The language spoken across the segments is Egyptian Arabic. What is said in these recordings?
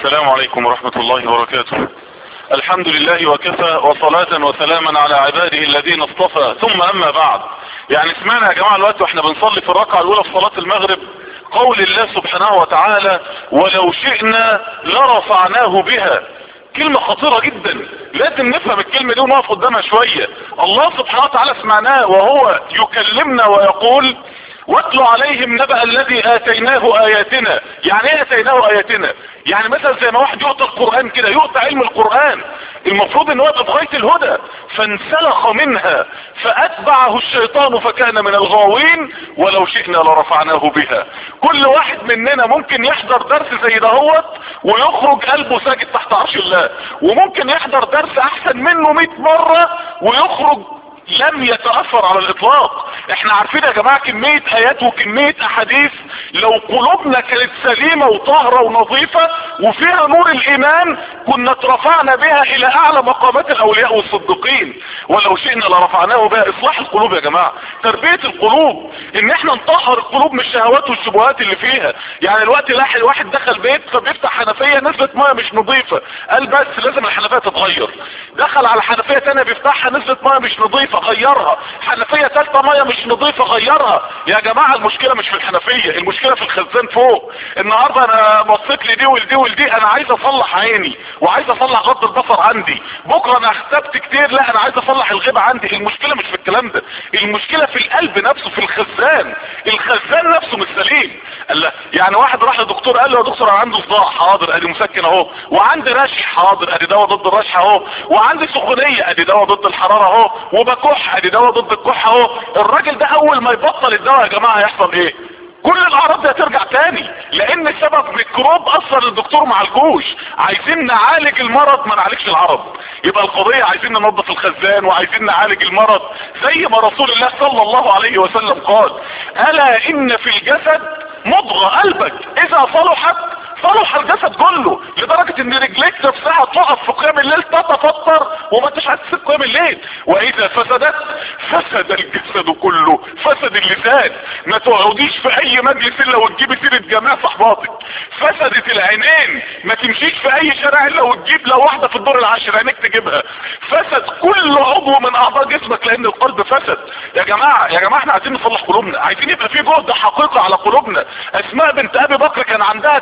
السلام عليكم ورحمة الله وبركاته الحمد لله وكفى وصلاة وسلاما على عباده الذين اصطفى ثم اما بعد يعني سمعنا يا جماعة الوقت واحنا بنصلي في الركعة الاولى في صلاة المغرب قول الله سبحانه وتعالى ولو شئنا لرفعناه بها كلمة خطيرة جدا لازم نفهم الكلمة دي ونقف قدامها شوية الله سبحانه وتعالى سمعناه وهو يكلمنا ويقول واتلو عليهم نبأ الذي اتيناه اياتنا يعني ايه اتيناه اياتنا يعني مثلا زي ما واحد يؤتى القرآن كده يؤتى علم القرآن المفروض ان هو يبقى في غاية الهدى فانسلخ منها فاتبعه الشيطان فكان من الغاوين ولو شئنا لرفعناه بها كل واحد مننا ممكن يحضر درس زي دهوت ويخرج قلبه ساجد تحت عرش الله وممكن يحضر درس احسن منه 100 مرة ويخرج لم يتأثر على الاطلاق احنا عارفين يا جماعة كمية ايات وكمية احاديث لو قلوبنا كانت سليمة وطاهرة ونظيفة وفيها نور الايمان كنا اترفعنا بها الى اعلى مقامات الاولياء والصديقين ولو شئنا لرفعناه بها اصلاح القلوب يا جماعة تربية القلوب ان احنا نطهر القلوب من الشهوات والشبهات اللي فيها يعني الوقت لاحق واحد دخل بيت فبيفتح حنفية نزلت مية مش نظيفة قال بس لازم الحنفية تتغير دخل على حنفية تانية بيفتحها نزلت مية مش نظيفة غيرها حنفية تالتة مية مش نظيفة غيرها يا جماعة المشكلة مش في الحنفية المشكلة في الخزان فوق النهاردة انا بصيت لدي ولدي ولدي انا عايز اصلح عيني وعايز اصلح غض البصر عندي بكرة انا اختبت كتير لا انا عايز اصلح الغيبة عندي المشكلة مش في الكلام ده المشكلة في القلب نفسه في الخزان الخزان نفسه مش سليم قال لا يعني واحد راح لدكتور قال له يا دكتور انا عندي صداع حاضر ادي مسكن اهو وعندي رشح حاضر ادي دواء ضد الرشح اهو وعندي سخونية ادي دواء ضد الحرارة اهو وبكح ادي دواء ضد الكحة اهو الراجل ده اول ما يبطل الدواء يا جماعة هيحصل ايه كل الاعراض دي هترجع تاني لان سبب ميكروب اثر الدكتور مع الجوش عايزين نعالج المرض ما نعالجش العرض يبقى القضية عايزين ننظف الخزان وعايزين نعالج المرض زي ما رسول الله صلى الله عليه وسلم قال الا ان في الجسد مضغة قلبك اذا صلحت صلح الجسد كله لدرجة ان رجليك نفسها تقف في قيام الليل تتفطر وما انتش عايز تسيب قيام الليل واذا فسدت فسد الجسد كله فسد اللسان ما تقعديش في اي مجلس الا وتجيبي سيرة جماعة صحباتك فسدت العينين ما تمشيش في اي شارع الا وتجيب لو واحدة في الدور العاشر عينيك تجيبها فسد كل عضو من اعضاء جسمك لان القلب فسد يا جماعة يا جماعة احنا عايزين نصلح قلوبنا عايزين يبقى في جهد حقيقي على قلوبنا اسماء بنت ابي بكر كان عندها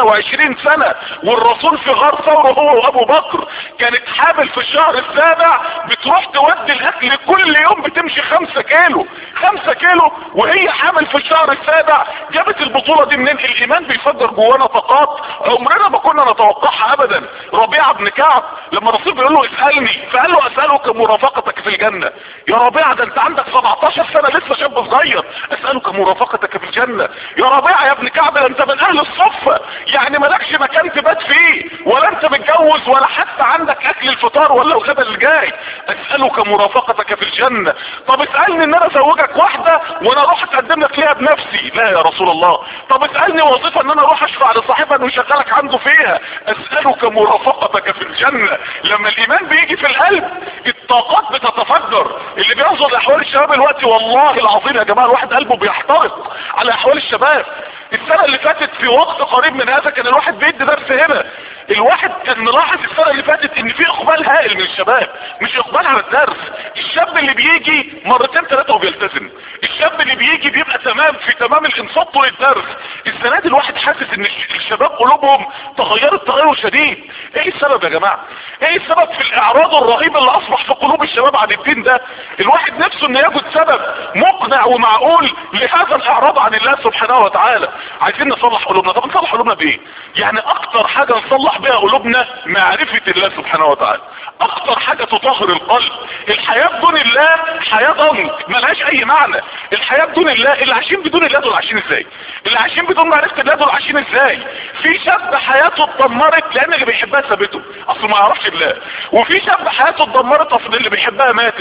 23 سنة والرسول في غار ثور هو وابو بكر كانت حامل في الشهر السابع بتروح تودي الاكل كل يوم بتمشي خمسة كيلو خمسة كيلو وهي حامل في الشهر السابع جابت البطولة دي منين الايمان بيفجر جوانا طاقات عمرنا ما كنا نتوقعها ابدا ربيعة بن كعب لما الرسول بيقول له اسألني فقال له اسألك مرافقتك في الجنة يا ربيعة ده انت عندك 17 سنة لسه شاب صغير اسألك مرافقتك في الجنة يا ربيعة يا ابن كعب ده انت من اهل الصفة يعني مالكش مكان تبات فيه ولا انت متجوز ولا حتى عندك اكل الفطار ولا الغدا اللي جاي اسألك مرافقتك في الجنة طب اسألني ان انا ازوجك واحدة وانا اروح اتقدم لك ليها بنفسي لا يا رسول الله طب اسألني وظيفة ان انا اروح اشفع لصاحبها انه يشغلك عنده فيها اسألك مرافقتك في الجنة لما الايمان بيجي في القلب الطاقات بتتفجر اللي بينظر لاحوال الشباب الوقت والله العظيم يا جماعة الواحد قلبه بيحترق على احوال الشباب السنة اللي فاتت في وقت قريب من هذا كان الواحد بيدي درس هنا الواحد كان ملاحظ السنة اللي فاتت ان في اقبال هائل من الشباب مش اقبال على الدرس الشاب اللي بيجي مرتين ثلاثة وبيلتزم الشاب اللي بيجي بيبقى تمام في تمام الانصات طول الدرس السنة دي الواحد حاسس ان الشباب قلوبهم تغيرت تغير شديد ايه السبب يا جماعة ايه السبب في الاعراض الرهيب اللي اصبح في قلوب الشباب عن الدين ده الواحد نفسه انه ياخد سبب مقنع ومعقول لهذا الاعراض عن الله سبحانه وتعالى عايزين نصلح قلوبنا طب نصلح قلوبنا بايه يعني اكتر حاجة نصلح بها قلوبنا معرفة الله سبحانه وتعالى اكتر حاجة تطهر القلب الحياة بدون الله حياة ضنك ملهاش اي معنى الحياة بدون الله اللي عايشين بدون الله دول عايشين ازاي اللي عايشين بدون معرفة الله دول عايشين ازاي في شاب حياته اتدمرت لان اللي بيحبها سابته اصل ما يعرفش الله وفي شاب حياته اتدمرت اصل اللي بيحبها ماتت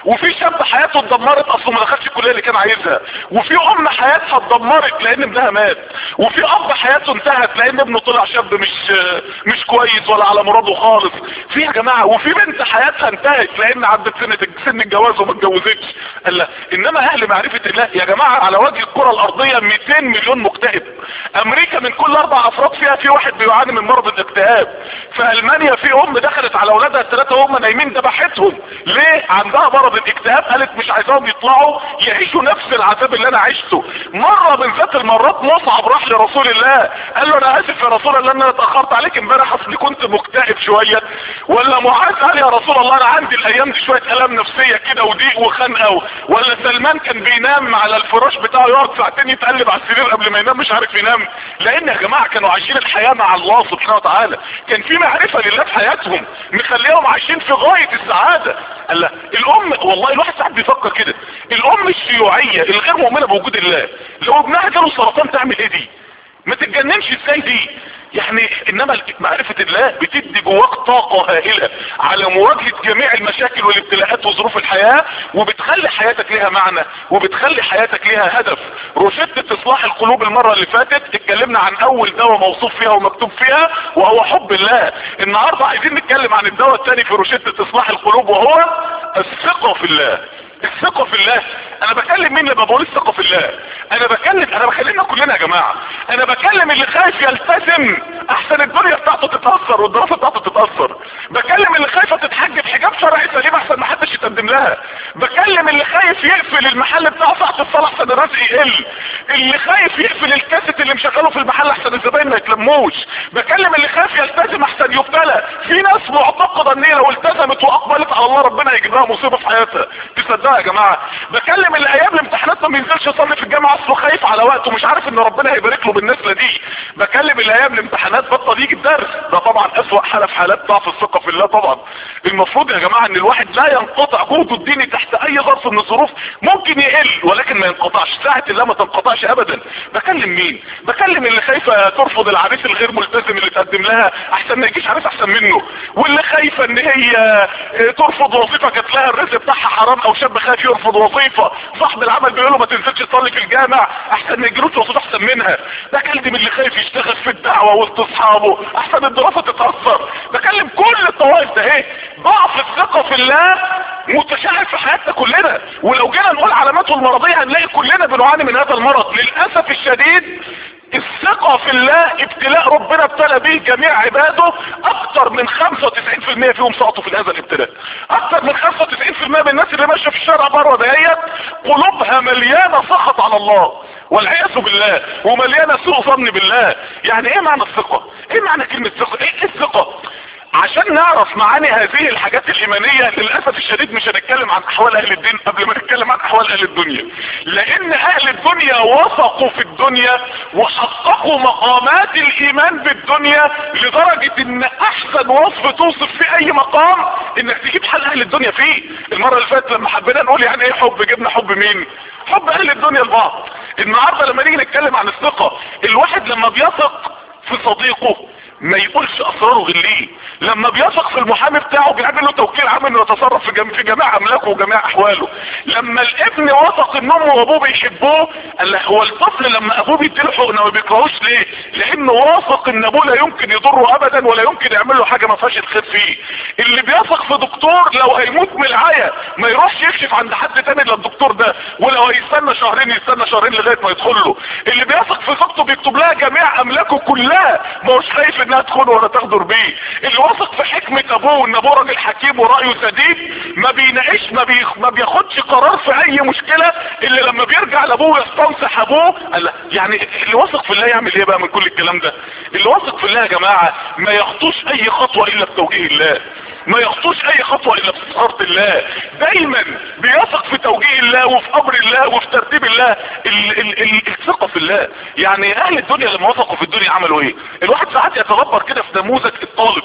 وفي شاب حياته اتدمرت اصله ما دخلش الكليه اللي كان عايزها وفي ام حياتها اتدمرت لان ابنها مات وفي اب حياته انتهت لان ابنه طلع شاب مش مش كويس ولا على مراده خالص في يا جماعه وفي بنت حياتها انتهت لان عدت سنه سن الجواز وما اتجوزتش قال لا انما اهل معرفه الله يا جماعه على وجه الكره الارضيه 200 مليون مكتئب امريكا من كل اربع افراد فيها في واحد بيعاني من مرض الاكتئاب في المانيا في ام دخلت على اولادها الثلاثه وهم نايمين ذبحتهم ليه عندها مرض الاكتئاب قالت مش عايزاهم يطلعوا يعيشوا نفس العذاب اللي انا عشته مره من ذات المرات مصعب راح لرسول الله قال له انا اسف يا رسول الله ان انا اتاخرت عليك امبارح اصلي كنت مكتئب شويه ولا معاذ قال يا رسول الله انا عندي الايام دي شويه الام نفسيه كده وضيق وخنقه ولا سلمان كان بينام على الفراش بتاعه يقعد ساعتين يتقلب على السرير قبل ما ينام مش عارف ينام لان يا جماعه كانوا عايشين الحياه مع الله سبحانه وتعالى كان في معرفه لله في حياتهم مخليهم عايشين في غايه السعاده قال لا الام والله الواحد ساعات بيفكر كده الام الشيوعيه الغير مؤمنه بوجود الله لو ابنها جاله سرطان تعمل ايه دي ما تتجننش ازاي دي يعني انما معرفة الله بتدي جواك طاقة هائلة على مواجهة جميع المشاكل والابتلاءات وظروف الحياة وبتخلي حياتك ليها معنى وبتخلي حياتك ليها هدف روشتة اصلاح القلوب المرة اللي فاتت اتكلمنا عن اول دواء موصوف فيها ومكتوب فيها وهو حب الله النهاردة عايزين نتكلم عن الدواء الثاني في روشتة اصلاح القلوب وهو الثقة في الله الثقة في الله انا بكلم مين لما بقول الثقة في الله انا بكلم انا بكلمنا كلنا يا جماعة انا بكلم اللي خايف يلتزم احسن الدنيا بتاعته تتأثر والدراسة بتاعته تتأثر بكلم اللي خايفة تتحجب حجاب شرعي سليم احسن ما حدش يتقدم لها بكلم اللي خايف يقفل المحل بتاعه ساعة الصلاة احسن الرزق يقل اللي خايف يقفل الكاسيت اللي مشغله في المحل احسن الزباين ما يتلموش بكلم اللي خايف يلتزم احسن يبتلى في ناس معتقدة ان هي لو التزمت واقبلت على الله ربنا يجيب مصيبة في حياتها تصدقوا يا جماعة بكلم اللي ايام الامتحانات ما بينزلش يصلي في الجامعة اصله خايف على وقته مش عارف ان ربنا هيبارك له بالنسبة دي بكلم اللي ايام الامتحانات بطل يجي الدرس ده طبعا اسوأ حالة في حالات ضعف الثقة في الله طبعا المفروض يا جماعة ان الواحد لا ينقطع جهده الديني تحت اي ظرف من الظروف ممكن يقل ولكن ما ينقطعش ساعة الله ما تنقطعش ابدا بكلم مين بكلم اللي خايفة ترفض العريس الغير ملتزم اللي تقدم لها احسن ما يجيش عريس احسن منه واللي خايفة ان هي ترفض وظيفة جات لها الرزق بتاعها حرام او شاب خايف يرفض وظيفة صاحب العمل بيقول له ما تنزلش تصلي في الجامع احسن ما يجيلوش وظيفة احسن منها بكلم اللي خايف يشتغل في الدعوة وسط اصحابه احسن الدراسة تتأثر بكلم كل الطوائف ده ايه ضعف الثقة في الله متشعب في حياتنا كلنا ولو جينا نقول علاماته المرضية هنلاقي كلنا بنعاني من هذا المرض للأسف الشديد الثقة في الله ابتلاء ربنا ابتلى به جميع عباده اكتر من 95% فيهم سقطوا في هذا الابتلاء اكتر من 95% من الناس اللي ماشية في الشارع بره دهيت قلوبها مليانة سخط على الله والعياذ بالله ومليانة سوء ظن بالله يعني ايه معنى الثقة ايه معنى كلمة ثقة ايه الثقة عشان نعرف معاني هذه الحاجات الايمانية للأسف الشديد مش هنتكلم عن احوال اهل الدين قبل ما نتكلم عن احوال اهل الدنيا لان اهل الدنيا وثقوا في الدنيا وحققوا مقامات الايمان بالدنيا لدرجة ان احسن وصف توصف في اي مقام انك تجيب حال اهل الدنيا فيه المرة اللي فاتت لما حبينا نقول يعني ايه حب جبنا حب مين حب اهل الدنيا لبعض النهاردة لما نيجي نتكلم عن الثقة الواحد لما بيثق في صديقه ما يقولش اسراره غير ليه لما بيثق في المحامي بتاعه بيعمل له توكيل عام انه يتصرف في, جم... في جميع املاكه وجميع احواله لما الابن وثق ان امه وابوه بيحبوه قال هو الطفل لما ابوه بيديله حقنه ما بيكرهوش ليه لانه واثق ان ابوه لا يمكن يضره ابدا ولا يمكن يعمل له حاجه ما فيهاش الخير فيه اللي بيثق في دكتور لو هيموت من العيا ما يروحش يكشف عند حد تاني الا الدكتور ده ولو هيستنى شهرين يستنى شهرين لغايه ما يدخل له اللي بيثق في زوجته بيكتب لها جميع املاكه كلها ما هوش خايف انها تخونه ولا تغدر بيه اللي واثق في حكمة ابوه ان ابوه راجل حكيم ورأيه سديد ما بيناقش ما, بي... ما بياخدش قرار في اي مشكلة اللي لما بيرجع لابوه يستنصح ابوه قال يعني اللي واثق في الله يعمل ايه بقى من كل الكلام ده اللي واثق في الله يا جماعة ما يخطوش اي خطوة الا بتوجيه الله ما يخطوش اي خطوة الا بسخارة الله دايما بيثق في توجيه الله وفي امر الله وفي ترتيب الله ال ال ال الثقة في الله يعني اهل الدنيا لما وثقوا في الدنيا عملوا ايه الواحد ساعات يتغبر كده في نموذج الطالب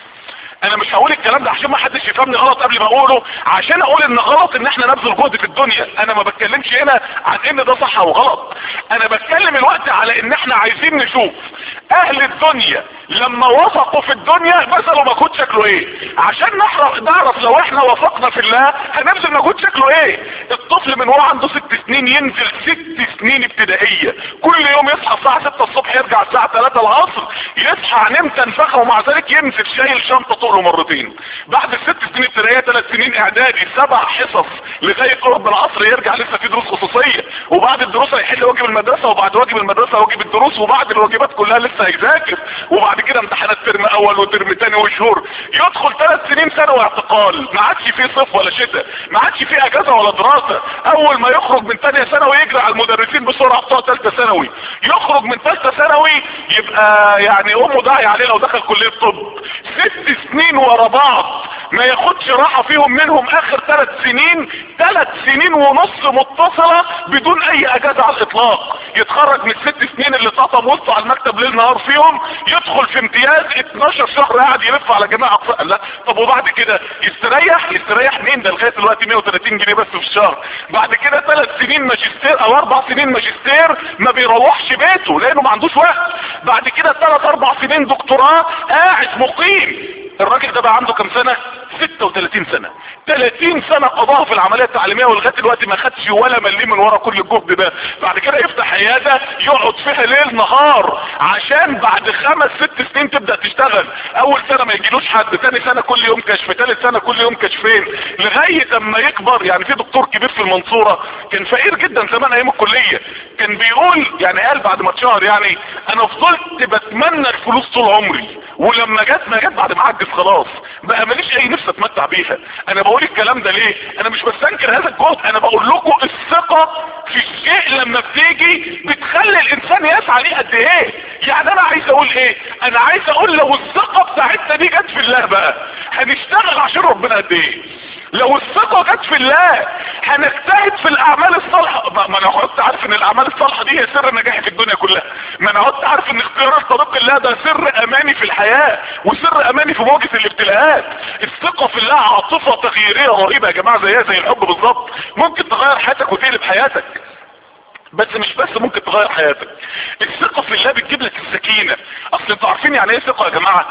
انا مش هقول الكلام ده عشان ما حدش يفهمني غلط قبل ما اقوله عشان اقول ان غلط ان احنا نبذل جهد في الدنيا انا ما بتكلمش هنا عن ان ده صح او غلط انا بتكلم الوقت على ان احنا عايزين نشوف اهل الدنيا لما وثقوا في الدنيا بذلوا مجهود شكله ايه عشان نعرف نعرف لو احنا وثقنا في الله هنبذل مجهود شكله ايه الطفل من هو عنده ست سنين ينزل ست سنين ابتدائيه كل يوم يصحى الساعه 6 الصبح يرجع الساعه 3 العصر يصحى نمت انفخه ومع ذلك ينزل شايل شنطه طوله مرتين بعد الست سنين ابتدائيه ثلاث سنين اعدادي سبع حصص لغايه قرب العصر يرجع لسه في دروس خصوصيه وبعد الدروس هيحل واجب المدرسه وبعد واجب المدرسه واجب الدروس وبعد الواجبات كلها لسه هيذاكر وبعد كده امتحانات ترم اول وترم تاني وشهور يدخل ثلاث سنين سنه واعتقال ما عادش فيه صيف ولا شتاء ما عادش فيه اجازه ولا دراسه اول ما يخرج من ثانيه ثانوي يجري على المدرسين بسرعه بتوع ثالثه ثانوي يخرج من ثالثه ثانوي يبقى يعني امه داعي عليه لو دخل كليه طب ست سنين ورا بعض ما ياخدش راحه فيهم منهم اخر ثلاث سنين ثلاث سنين ونص متصله بدون اي اجازه على الاطلاق يتخرج من الست سنين اللي طاطم وسطه على المكتب ليل نهار فيهم يدخل في امتياز 12 شهر قاعد يلف على جميع اقسام لا طب وبعد كده يستريح يستريح مين ده لغايه دلوقتي 130 جنيه بس في الشهر بعد كده ثلاث سنين ماجستير او اربع سنين ماجستير ما بيروحش بيته لانه ما عندوش وقت بعد كده ثلاث اربع سنين دكتوراه قاعد مقيم الراجل ده بقى عنده كام سنه 36 سنه 30 سنه قضاها في العمليه التعليميه ولغايه دلوقتي ما خدش ولا مليم من ورا كل الجهد ده بعد كده يفتح عياده يقعد فيها ليل نهار عشان بعد خمس ست سنين تبدا تشتغل اول سنه ما يجيلوش حد تاني سنه كل يوم كشف تالت سنه كل يوم كشفين لغايه اما يكبر يعني في دكتور كبير في المنصوره كان فقير جدا زمان ايام الكليه كان بيقول يعني قال بعد ما اتشهر يعني انا فضلت بتمنى الفلوس طول عمري ولما جت ما جت بعد ما عجز خلاص بقى ماليش اي نفس اتمتع بيها انا بقول الكلام ده ليه انا مش بستنكر هذا الجهد انا بقول لكم الثقة في الشيء لما بتيجي بتخلي الانسان يسعى ليه قد ايه يعني انا عايز اقول ايه انا عايز اقول لو الثقة بتاعتنا دي جت في الله بقى هنشتغل عشان ربنا قد ايه لو الثقة جت في الله هنجتهد في الاعمال الصالحة ما انا قعدت عارف ان الاعمال الصالحة دي هي سر نجاحي في الدنيا كلها ما انا قعدت عارف ان اختيار طريق الله ده سر اماني في الحياة وسر اماني في مواجهة الابتلاءات الثقة في الله عاطفة تغييرية رهيبة يا جماعة زيها زي الحب بالظبط ممكن تغير حياتك وتقلب حياتك بس مش بس ممكن تغير حياتك الثقة في الله بتجيب لك السكينة اصل انتوا عارفين يعني ايه ثقة يا جماعة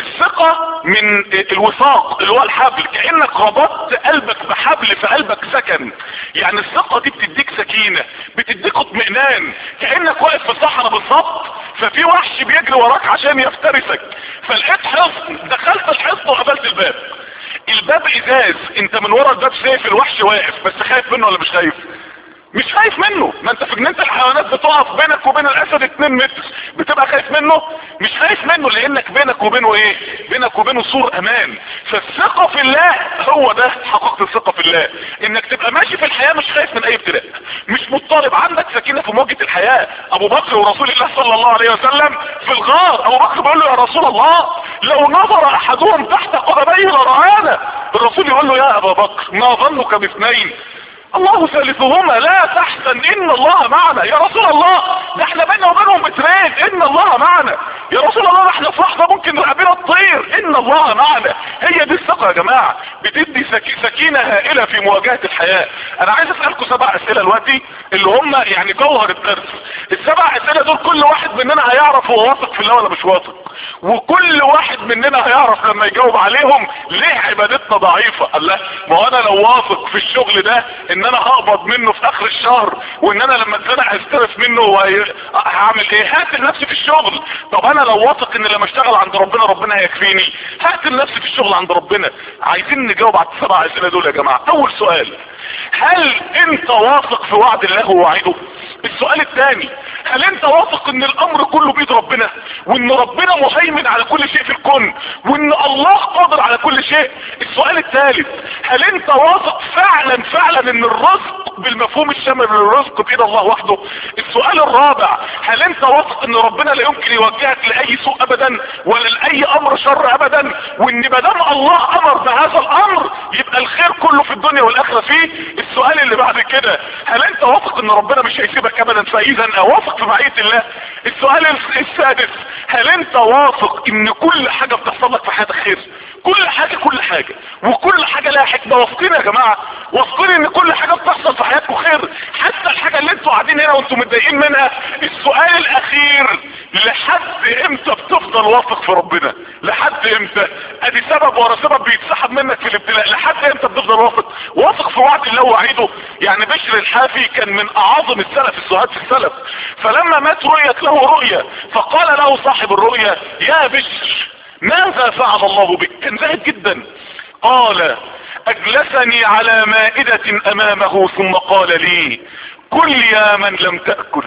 الثقة من الوثاق اللي هو الحبل كأنك ربطت قلبك بحبل في قلبك سكن يعني الثقة دي بتديك سكينة بتديك اطمئنان كأنك واقف في صحراء بالظبط ففي وحش بيجري وراك عشان يفترسك فلقيت حصن دخلت الحصن وقفلت الباب الباب ازاز انت من ورا الباب شايف الوحش واقف بس خايف منه ولا مش خايف مش خايف منه ما انت في جنينه الحيوانات بتقف بينك وبين الاسد 2 متر بتبقى خايف منه مش خايف منه لانك بينك وبينه ايه بينك وبينه سور امان فالثقه في الله هو ده حقيقه الثقه في الله انك تبقى ماشي في الحياه مش خايف من اي ابتلاء مش مضطرب عندك سكينه في مواجهه الحياه ابو بكر ورسول الله صلى الله عليه وسلم في الغار ابو بكر بيقول له يا رسول الله لو نظر احدهم تحت قدميه لرآنا الرسول يقول له يا ابا بكر ما ظنك باثنين الله ثالثهما لا تحزن ان الله معنا يا رسول الله ده احنا بيننا وبينهم مترين ان الله معنا يا رسول الله ده احنا في لحظه ممكن رقبنا تطير ان الله معنا هي دي الثقه يا جماعه بتدي سكي سكينه هائله في مواجهه الحياه انا عايز اسالكم سبع اسئله دلوقتي اللي هم يعني جوهر الدرس السبع اسئله دول كل واحد مننا هيعرف هو واثق في الله ولا مش واثق وكل واحد مننا هيعرف لما يجاوب عليهم ليه عبادتنا ضعيفه الله ما هو انا لو واثق في الشغل ده ان انا هقبض منه في اخر الشهر وان انا لما اتزنق هستلف منه وهعمل ايه هقتل نفسي في الشغل طب انا لو واثق ان لما اشتغل عند ربنا ربنا هيكفيني هقتل نفسي في الشغل عند ربنا عايزين نجاوب على السبع اسئله دول يا جماعه اول سؤال هل انت واثق في وعد الله ووعيده السؤال الثاني هل انت واثق ان الامر كله بيد ربنا وان ربنا مهيمن على كل شيء في الكون وان الله قادر على كل شيء السؤال الثالث هل انت واثق فعلا فعلا ان الرزق بالمفهوم الشامل للرزق بيد الله وحده السؤال الرابع هل انت واثق ان ربنا لا يمكن يوجهك لاي سوء ابدا ولا لاي امر شر ابدا وان ما دام الله امر بهذا الامر يبقى الخير كله في الدنيا والاخره فيه السؤال اللي بعد كده هل انت واثق ان ربنا مش هيسيبك ابدا فاذا واثق في معيه الله السؤال السادس هل انت واثق ان كل حاجه بتحصل لك في حياتك خير كل حاجه كل حاجه وكل حاجه لها حكمه واثقين يا جماعه واثقين ان كل حاجه بتحصل في حياتكم خير حتى الحاجه اللي انتوا قاعدين هنا وانتوا متضايقين منها السؤال الاخير لحد امتى بتفضل واثق في ربنا لحد امتى ادي سبب ورا سبب بيتسحب منك في الابتلاء لحد امتى بتفضل واثق واثق في وعد الله وعيده يعني بشر الحافي كان من اعظم السلف السهاد في السلف فلما مات رؤيت له رؤية فقال له صاحب الرؤية يا بشر ماذا فعل الله بك كان زاهد جدا قال اجلسني على مائدة امامه ثم قال لي كل يا من لم تأكل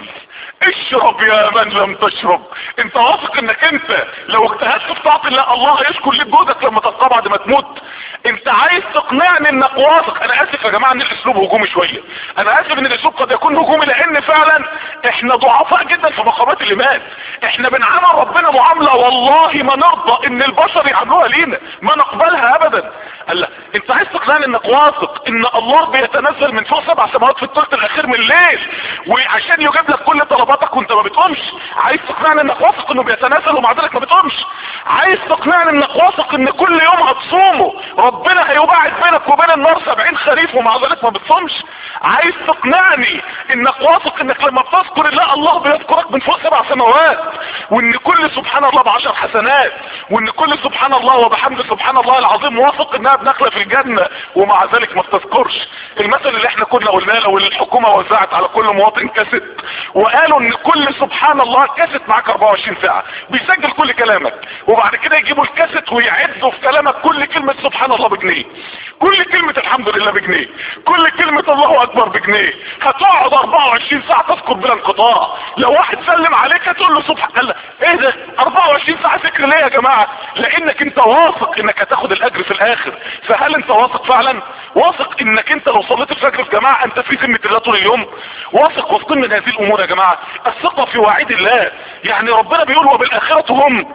اشرب يا من لم تشرب انت واثق انك انت لو اجتهدت في طاعة الله الله هيشكر لك جهدك لما تلقاه بعد ما تموت انت عايز تقنعني انك واثق انا اسف يا جماعة ان الاسلوب هجومي شوية انا اسف ان الاسلوب قد يكون هجومي لان فعلا احنا ضعفاء جدا في مقامات الايمان احنا بنعامل ربنا معاملة والله ما نرضى ان البشر يعاملوها لينا ما نقبلها ابدا قال لا انت عايز تقنعني انك واثق ان الله بيتنزل من فوق سبع سماوات في الثلث الاخير من الليل وعشان يجيب لك كل طلباتك وانت ما بتقومش عايز تقنعني انك واثق انه بيتنازل ومع ذلك ما بتقومش عايز تقنعني انك واثق ان كل يوم هتصومه ربنا هيباعد بينك وبين النار سبعين خريف ومع ذلك ما بتصومش عايز تقنعني انك واثق انك لما بتذكر الله الله بيذكرك من فوق سبع سماوات وان كل سبحان الله بعشر حسنات وان كل سبحان الله وبحمد سبحان الله العظيم واثق انها بنخلة في الجنة ومع ذلك ما بتذكرش المثل اللي احنا كنا قلناه لو الحكومة وزعت على كل مواطن كاسيت وقالوا ان كل سبحان الله كاسيت معاك 24 ساعة بيسجل كل كلامك وبعد كده يجيبوا الكاسيت ويعدوا في كلامك كل كلمة سبحان الله بجنيه كل كلمة الحمد لله بجنيه كل كلمة الله اكبر بجنيه هتقعد 24 ساعة تذكر بلا انقطاع لو واحد سلم عليك هتقول له سبحان الله ايه ده 24 ساعة ذكر ليه يا جماعة لانك انت واثق انك هتاخد الاجر في الاخر فهل انت واثق فعلا واثق انك انت لو صليت الفجر في جماعة انت في ذمة الله طول اليوم واثق واثقين من هذه الامور يا جماعة الثقة في وعيد الله يعني ربنا بيقول وبالاخرة هم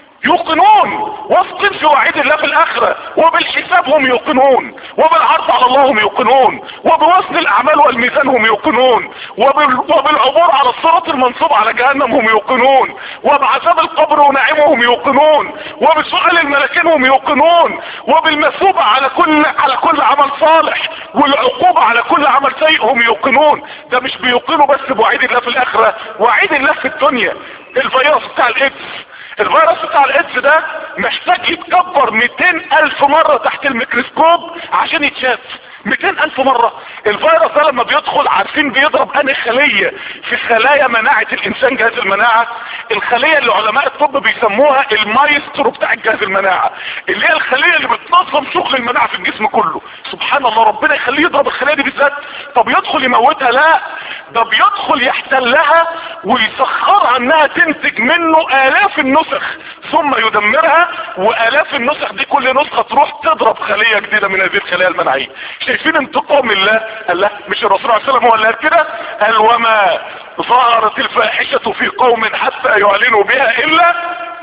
يوقنون واثقين في وعيد الله في الاخرة وبالحساب هم يوقنون وبالعرض على الله هم يوقنون وبوزن الاعمال والميزان هم يوقنون وبال... وبالعبور على الصراط المنصوب على جهنم هم يوقنون وبعذاب القبر ونعيمه هم يوقنون وبسؤال الملكين هم يوقنون وبالمثوبة على كل على كل عمل صالح والعقوبة على كل عمل سيء هم يوقنون ده مش بيوقنوا بس بوعيد الله في الاخرة وعيد الله في الدنيا الفيروس بتاع الايدز الفيروس بتاع الايدز ده محتاج يتكبر 200 الف مرة تحت الميكروسكوب عشان يتشاف 200 الف مرة الفيروس ده لما بيدخل عارفين بيضرب انهي خلية في خلايا مناعة الانسان جهاز المناعة الخلية اللي علماء الطب بيسموها المايسترو بتاع الجهاز المناعة اللي هي الخلية اللي بتنظم شغل المناعة في الجسم كله سبحان الله ربنا يخليه يضرب الخلية دي بالذات طب يدخل يموتها لا ده بيدخل يحتلها ويسخرها انها تنتج منه الاف النسخ ثم يدمرها والاف النسخ دي كل نسخة تروح تضرب خلية جديدة من هذه الخلايا المناعية شايفين انتقام الله قال لا مش الرسول عليه السلام هو اللي قال كده قال وما ظهرت الفاحشة في قوم حتى يعلنوا بها الا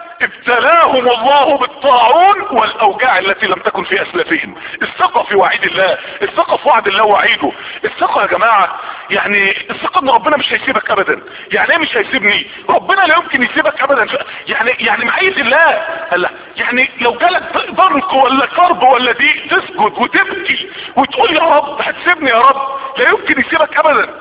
ابتلاهم الله بالطاعون والاوجاع التي لم تكن في اسلافهم الثقة في وعيد الله الثقة في وعد الله وعيده الثقة يا جماعة يعني الثقة ان ربنا مش هيسيبك ابدا يعني ايه مش هيسيبني ربنا لا يمكن يسيبك ابدا يعني يعني معية الله قال لا يعني لو جالك ضرق ولا كرب ولا ضيق تسجد وتبكي وتقول يا رب هتسيبني يا رب لا يمكن يسيبك ابدا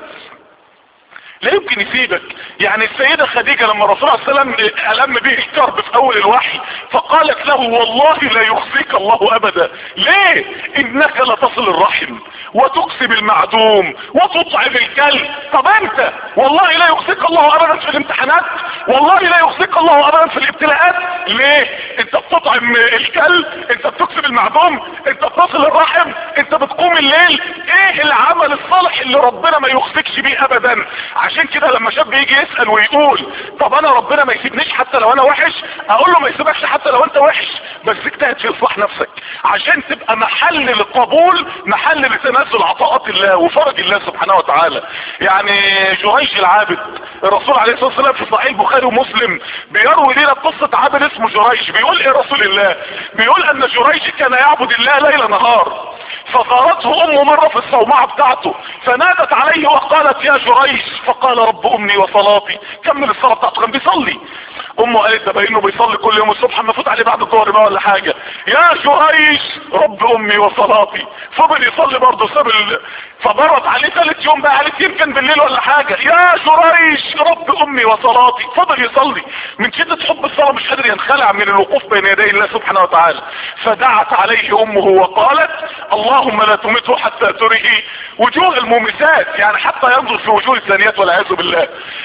لا يمكن يسيبك يعني السيدة خديجة لما الرسول عليه السلام ألم به الكرب في اول الوحي فقالت له والله لا يخزيك الله ابدا ليه انك لتصل الرحم وتقسم المعدوم وتطعم الكلب طب انت والله لا يخزيك الله ابدا في الامتحانات والله لا يخزيك الله ابدا في الابتلاءات ليه انت بتطعم الكلب انت بتقسم المعدوم انت بتصل الرحم انت بتقوم الليل ايه العمل الصالح اللي ربنا ما يخزيكش بيه ابدا عشان كده لما شاب يجي يسأل ويقول طب انا ربنا ما يسيبنيش حتى لو انا وحش اقول له ما يسيبكش حتى لو انت وحش بس اجتهد في اصلاح نفسك عشان تبقى محل للقبول محل لتنزل عطاءات الله وفرج الله سبحانه وتعالى يعني جريج العابد الرسول عليه الصلاة والسلام في صحيح البخاري ومسلم بيروي لنا قصة عابد اسمه جريج بيقول ايه رسول الله بيقول ان جريج كان يعبد الله ليل نهار فزارته امه مرة في الصومعة بتاعته فنادت عليه وقالت يا جريج فقال رب امي وصلاتي كمل الصلاة بتاعته كان بيصلي امه قالت ده باينه بيصلي كل يوم الصبح ما فوت عليه بعد الظهر بقى ولا حاجة يا جريج رب امي وصلاتي فضل يصلي برضه ساب ال... فمرت عليه ثالث يوم بقى قالت يمكن بالليل ولا حاجة يا جريش رب امي وصلاتي فضل يصلي من شدة حب الصلاة مش قادر ينخلع من الوقوف بين يدي الله سبحانه وتعالى فدعت عليه امه وقالت اللهم لا تمته حتى تره وجوه المومسات يعني حتى ينظر في وجوه الثانيات والعياذ بالله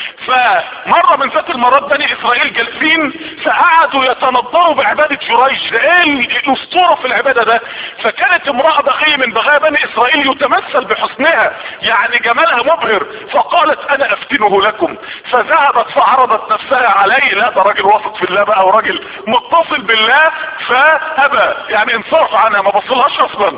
فمرة من ذات المرات بني اسرائيل جالسين فقعدوا يتنضروا بعبادة جريش ده ايه الاسطورة في العبادة ده فكانت امرأة بقية من بغايا بني اسرائيل يتمثل بحسنها يعني جمالها مبهر فقالت انا افتنه لكم فذهبت فعرضت نفسها عليه لا ده راجل واثق في الله بقى وراجل متصل بالله فابى يعني انصرف عنها ما بصلهاش اصلا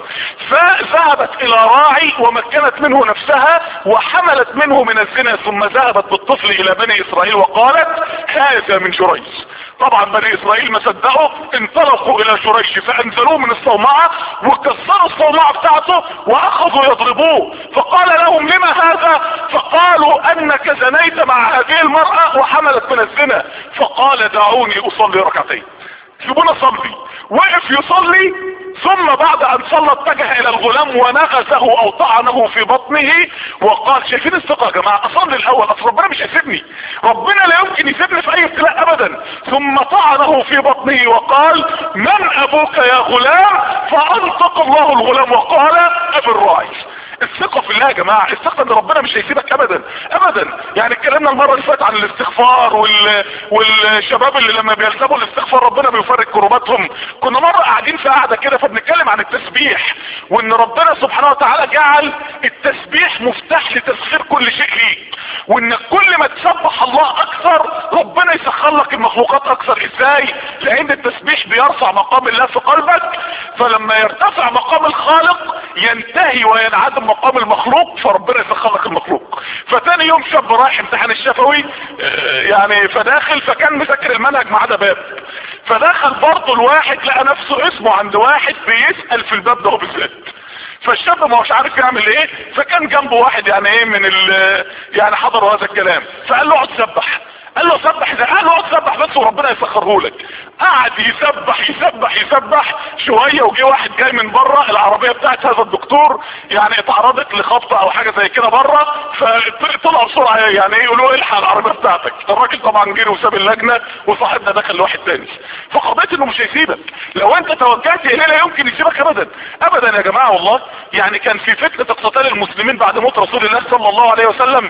فذهبت الى راعي ومكنت منه نفسها وحملت منه من الزنا ثم ذهبت بالطفل الى بني اسرائيل وقالت هذا من جريج طبعا بني اسرائيل ما صدقوا انطلقوا الى جريش فانزلوه من الصومعة وكسروا الصومعة بتاعته واخذوا يضربوه فقال لهم لما هذا فقالوا انك زنيت مع هذه المرأة وحملت من الزنا فقال دعوني اصلي ركعتين سيبونا صلي وقف يصلي ثم بعد ان صلى اتجه الى الغلام ونغزه او طعنه في بطنه وقال شايفين الثقة يا جماعة اصلي الاول اصل ربنا مش هيسيبني ربنا لا يمكن يسيبني في اي ابتلاء ابدا ثم طعنه في بطنه وقال من ابوك يا غلام فانطق الله الغلام وقال ابي الراعي الثقة في الله يا جماعة الثقة ان ربنا مش هيسيبك ابدا ابدا يعني اتكلمنا المرة اللي فاتت عن الاستغفار وال... والشباب اللي لما بيلزموا الاستغفار ربنا بيفرج كرباتهم كنا مرة قاعدين في قاعدة كده فبنتكلم عن التسبيح وان ربنا سبحانه وتعالى جعل التسبيح مفتاح لتسخير كل شيء ليك وانك كل ما تسبح الله اكثر ربنا يسخر لك المخلوقات اكثر ازاي لان التسبيح بيرفع مقام الله في قلبك فلما يرتفع مقام الخالق ينتهي وينعدم مقام المخلوق فربنا يسخر لك المخلوق فتاني يوم شاب رايح امتحان الشفوي اه يعني فداخل فكان مذاكر المنهج ما عدا باب فدخل برضه الواحد لقى نفسه اسمه عند واحد بيسأل في الباب ده بالذات فالشاب ما هوش عارف يعمل ايه فكان جنبه واحد يعني ايه من ال يعني حضروا هذا الكلام فقال له اقعد سبح قال له سبح ده قال له اقعد سبح بس وربنا يسخره لك قعد يسبح يسبح يسبح شويه وجه واحد جاي من بره العربيه بتاعت هذا الدكتور يعني اتعرضت لخبطه او حاجه زي كده بره فطلع بسرعه يعني ايه يقولوا الحق العربيه بتاعتك الراجل طبعا جري وساب اللجنه وصاحبنا دخل لواحد تاني فقضيت انه مش هيسيبك لو انت توجهت اليه لا يمكن يسيبك ابدا ابدا يا جماعه والله يعني كان في فتنه اقتتال المسلمين بعد موت رسول الله صلى الله عليه وسلم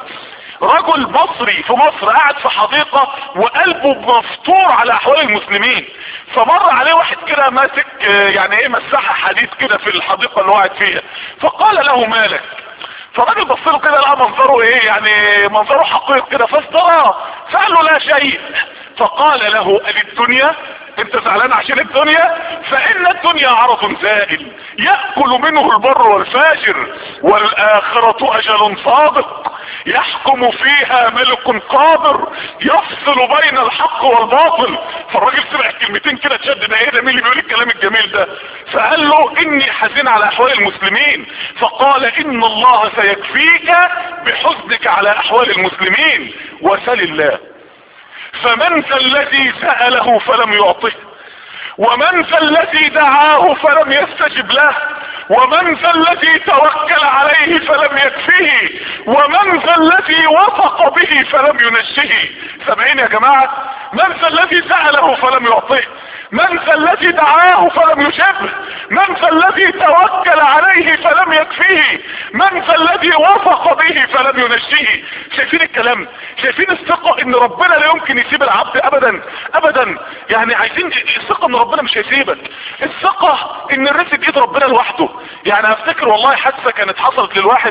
رجل مصري في مصر قاعد في حديقة وقلبه مفتور على احوال المسلمين فمر عليه واحد كده ماسك يعني ايه مساحة حديد كده في الحديقة اللي هو قاعد فيها فقال له مالك فالراجل بص له كده لقى منظره ايه يعني منظره حقيق كده فاستراه فقال له لا شيء فقال له الدنيا انت زعلان عشان الدنيا فان الدنيا عرض زائل يأكل منه البر والفاجر والاخرة اجل صادق يحكم فيها ملك قادر يفصل بين الحق والباطل فالراجل سمع كلمتين كده تشد ده ايه ده مين اللي بيقول الكلام الجميل ده فقال له اني حزين على احوال المسلمين فقال ان الله سيكفيك بحزنك على احوال المسلمين وسل الله فمن ذا الذي سأله فلم يعطه ومن ذا الذي دعاه فلم يستجب له ومن ذا الذي توكل عليه فلم يكفيه ومن ذا الذي وثق به فلم ينشه سامعين يا جماعة من ذا الذي سأله فلم يعطيه من ذا الذي دعاه فلم يجبه من ذا الذي توكل عليه فلم يكفيه من ذا الذي وثق به فلم ينجيه شايفين الكلام شايفين الثقة ان ربنا لا يمكن يسيب العبد ابدا ابدا يعني عايزين الثقة ان ربنا مش هيسيبك الثقة ان الرزق بايد ربنا لوحده يعني افتكر والله حادثة كانت حصلت للواحد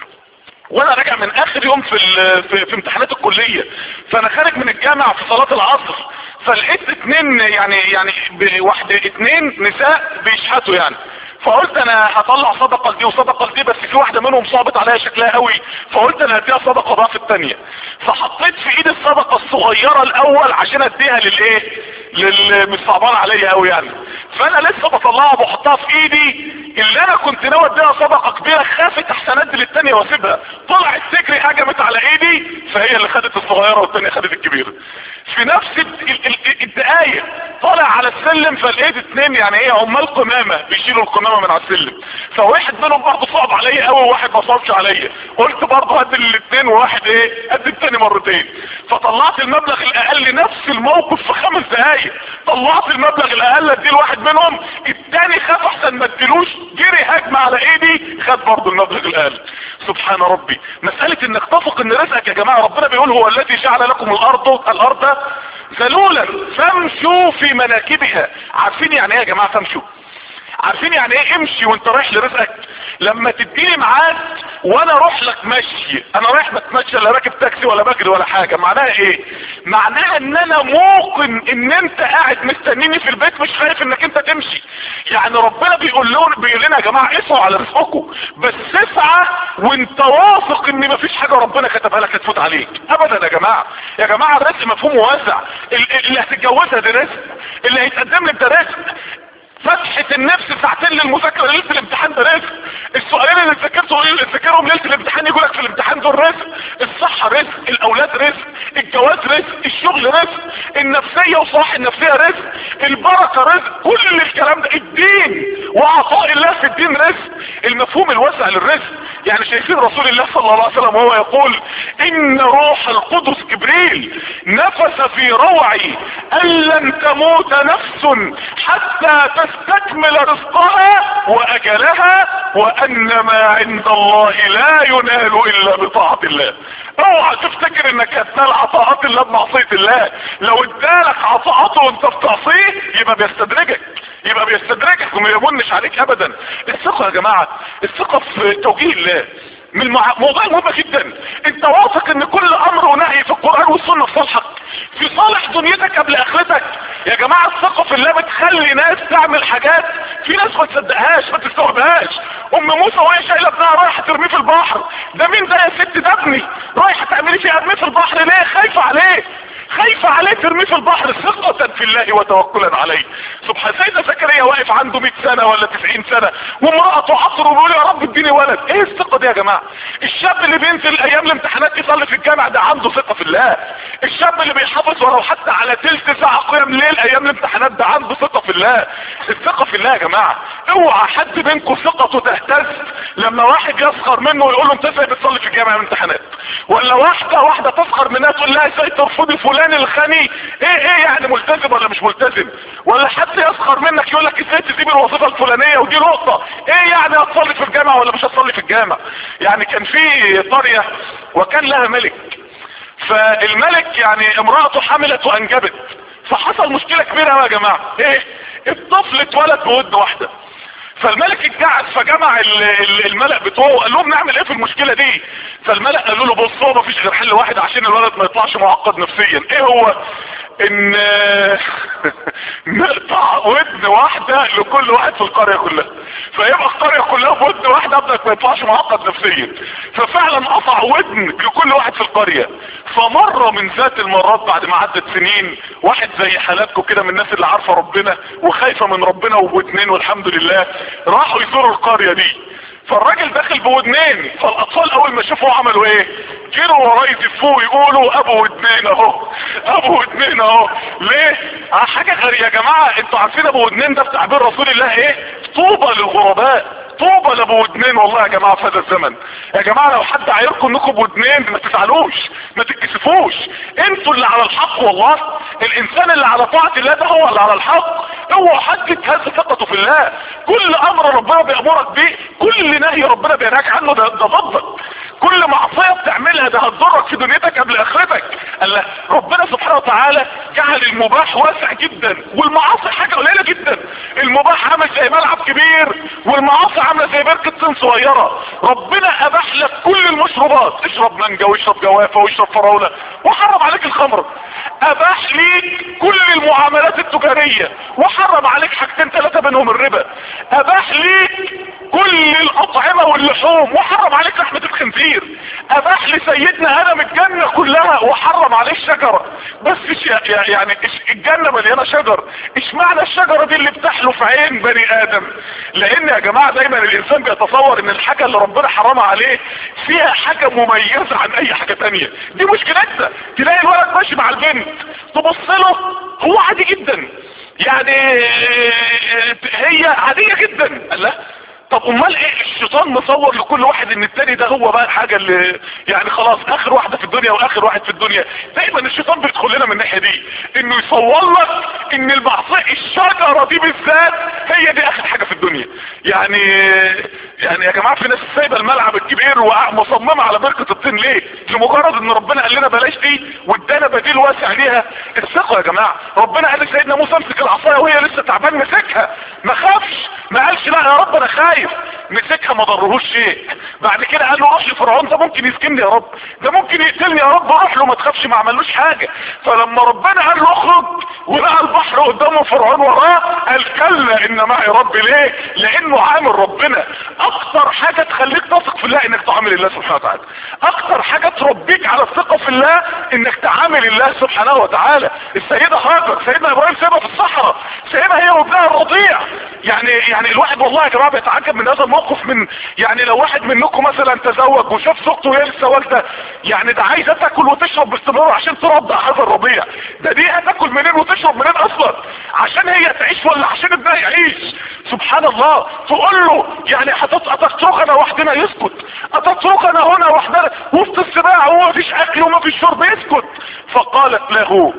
وانا راجع من اخر يوم في, في, في امتحانات الكلية فانا خارج من الجامعة في صلاة العصر فلقيت اتنين يعني يعني واحد اتنين نساء بيشحتوا يعني فقلت انا هطلع صدقة دي وصدقة دي بس في واحدة منهم صابت عليها شكلها قوي فقلت انا هديها صدقة ضعف التانية فحطيت في ايد الصدقة الصغيرة الاول عشان اديها للايه للي مش صعبان عليا قوي يعني فانا لسه بطلعها بحطها في ايدي اللي انا كنت ناوي اديها صدقه كبيره خافت احسن ادي للتانيه واسيبها طلعت تجري هجمت على ايدي فهي اللي خدت الصغيره والتانيه خدت الكبيره في نفس الدقايق طالع على السلم فلقيت اتنين يعني ايه عمال قمامه بيشيلوا القمامه من على السلم فواحد منهم برضه صعب عليا قوي وواحد ما صعبش عليا قلت برضه هدي الاثنين وواحد ايه هدي التاني مرتين فطلعت المبلغ الاقل نفس الموقف في خمس دقايق طلعت المبلغ الاقل اديه لواحد منهم التاني خاف احسن ما اديلوش جري هجمه على ايدي خد برضه المبلغ الاقل سبحان ربي مساله انك تثق ان رزقك يا جماعه ربنا بيقول هو الذي جعل لكم الارض الارض ذلولا فامشوا في مناكبها عارفين يعني ايه يا جماعه فامشوا عارفين يعني ايه امشي وانت رايح لرزقك لما تديني ميعاد وانا اروح لك مشي انا رايح بتمشى لا راكب تاكسي ولا بجري ولا حاجه معناها ايه معناها ان انا موقن ان انت قاعد مستنيني في البيت مش خايف انك انت تمشي يعني ربنا بيقول لنا بيقول لنا يا جماعه اسعوا على رزقكم بس اسعى وانت واثق ان مفيش حاجه ربنا كتبها لك هتفوت عليك ابدا يا جماعه يا جماعه الرزق مفهوم واسع اللي هتتجوزها ده رزق اللي هيتقدم لك ده رزق فتحة النفس ساعتين للمذاكرة ليلة الامتحان ده رزق السؤالين اللي ذاكرتهم اللي ذاكرهم ليلة الامتحان يقول لك في الامتحان دول رزق الصحة رزق الاولاد رزق الجواز رزق الشغل رزق النفسية وصلاح النفسية رزق البركة رزق كل الكلام ده الدين وعطاء الله في الدين رزق المفهوم الواسع للرزق يعني شايفين رسول الله صلى الله عليه وسلم وهو يقول ان روح القدس جبريل نفس في روعي ان لن تموت نفس حتى تستكمل رزقها واجلها وان ما عند الله لا ينال الا بطاعة الله اوعى تفتكر انك هتنال عطاءات الله بمعصية الله لو ادالك عطاءاته وانت بتعصيه يبقى بيستدرجك يبقى بيستدرجك وما يمنش عليك ابدا الثقة يا جماعة الثقة في توجيه الله من المع... موضوع مهم جدا انت واثق ان كل امر ونهي في القرآن والسنة في صالحك في صالح دنيتك قبل اخرتك يا جماعة الثقة في الله بتخلي ناس تعمل حاجات في ناس ما تصدقهاش ما تستوعبهاش ام موسى وهي شايله ابنها رايحه ترميه في البحر ده مين ده يا ست ده ابني رايحه تعملي فيه ارميه في البحر ليه خايفه عليه خايفة عليه ترميه في البحر ثقة في الله وتوكلا عليه سبحان سيدنا زكريا واقف عنده 100 سنة ولا 90 سنة وامرأته عصر وبيقول يا رب اديني ولد ايه الثقة دي يا جماعة الشاب اللي بينزل ايام الامتحانات يصلي في الجامع ده عنده ثقة في الله الشاب اللي بيحافظ ولو حتى على تلت ساعة قيام ليل ايام الامتحانات ده عنده ثقة في الله الثقة في الله يا جماعة اوعى حد بينكم ثقته تهتز لما واحد يسخر منه ويقول له انت ازاي بتصلي في الجامع الامتحانات ولا واحدة واحدة تسخر منها تقول لها ازاي ترفضي فلان الخني ايه ايه يعني ملتزم ولا مش ملتزم ولا حد يسخر منك يقول لك ازاي تسيب الوظيفة الفلانية ودي نقطة ايه يعني هتصلي في الجامع ولا مش هتصلي في الجامع يعني كان في قرية وكان لها ملك فالملك يعني امرأته حملت وانجبت فحصل مشكلة كبيرة يا جماعة ايه الطفل اتولد بود واحدة فالملك اتجعد فجمع الملأ بتوعه وقال لهم نعمل ايه في المشكلة دي فالملأ قالوا له بص هو مفيش غير حل واحد عشان الولد ما يطلعش معقد نفسيا ايه هو ان نقطع ودن واحدة لكل واحد في القرية كلها فيبقى القرية كلها بودن واحدة ابنك ما يطلعش معقد نفسيا ففعلا قطع ودن لكل واحد في القرية فمرة من ذات المرات بعد ما عدت سنين واحد زي حالاتكم كده من الناس اللي عارفة ربنا وخايفة من ربنا وبودنين والحمد لله راحوا يزوروا القرية دي فالراجل داخل بودنين فالاطفال اول ما شافوا عملوا ايه جروا وراه يزفوه يقولوا ابو ودنين اهو ابو ودنين اهو ليه اه حاجة غريبة يا جماعة انتوا عارفين ابو ودنين ده في تعبير رسول الله ايه طوبى للغرباء طوبى لابو ودنين والله يا جماعة في هذا الزمن يا جماعة لو حد عايركم انكم بودنين ما تزعلوش ما تتكسفوش انتوا اللي على الحق والله الانسان اللي على طاعة الله ده هو اللي على الحق اوعى حد يتهز ثقته في الله كل امر ربنا بيامرك بيه كل نهي ربنا بينهاك عنه ده ده ضدك كل معصية بتعملها ده هتضرك في دنيتك قبل اخرتك الله ربنا سبحانه وتعالى جعل المباح واسع جدا والمعاصي حاجة قليلة جدا المباح عامل زي ملعب كبير والمعاصي عاملة زي بركة طين صغيرة ربنا اباح لك كل المشروبات اشرب مانجا واشرب جوافة واشرب فراولة وحرم عليك الخمر اباح ليك كل المعاملات التجارية وحرم عليك حاجتين ثلاثة الثلاثة منهم الربا اباح ليك كل الاطعمة واللحوم وحرم عليك لحمة الخنزير اباح لسيدنا ادم الجنة كلها وحرم عليه الشجرة بس يعني الجنة مليانة شجر ايش معنى الشجرة دي اللي بتحلو في عين بني ادم لان يا جماعة دايما الانسان بيتصور ان الحاجة اللي ربنا حرمها عليه فيها حاجة مميزة عن اي حاجة تانية دي مشكلتنا تلاقي الولد ماشي مع البنت تبص له هو عادي جدا يعني هي عادية جدا لا طب امال ايه الشيطان مصور لكل واحد ان التاني ده هو بقى الحاجة اللي يعني خلاص اخر واحدة في الدنيا واخر واحد في الدنيا دايما الشيطان بيدخل لنا من الناحية دي انه يصور لك ان المعصية الشجرة دي بالذات هي دي اخر حاجة في الدنيا يعني يعني يا جماعة في ناس سايبة الملعب الكبير ومصممة على بركة الطين ليه لمجرد ان ربنا قال لنا بلاش دي وادانا بديل واسع ليها الثقة يا جماعة ربنا قال لسيدنا موسى امسك العصاية وهي لسه تعبان مسكها ما خافش ما قالش لا يا رب انا خايف مسكها ما ضرهوش شيء بعد كده قال له روح لفرعون ده ممكن يسكنني يا رب ده ممكن يقتلني يا رب روح له ما تخافش ما عملوش حاجة فلما ربنا قال له اخرج ولقى البحر قدامه فرعون وراه قال كلا ان معي رب ليه لانه عامل ربنا اكتر حاجة تخليك تثق في الله انك تعامل الله سبحانه وتعالى اكتر حاجة تربيك على الثقة في الله انك تعامل الله سبحانه وتعالى السيدة هاجر سيدنا ابراهيم سيبها في الصحراء سيبها هي وابنها الرضيع يعني يعني الواحد والله يا جماعة بيتعجب من هذا الموقف من يعني لو واحد منكم مثلا تزوج وشاف زوجته وهي لسه والده يعني ده عايزه تاكل وتشرب باستمرار عشان ترضع هذا الرضيع ده دي هتاكل منين وتشرب منين اصلا عشان هي تعيش ولا عشان ابنها يعيش سبحان الله تقول له يعني هتتركنا وحدنا يسكت هتتركنا هنا وحدنا وسط السباع وما فيش اكل وما فيش شرب يسكت فقالت له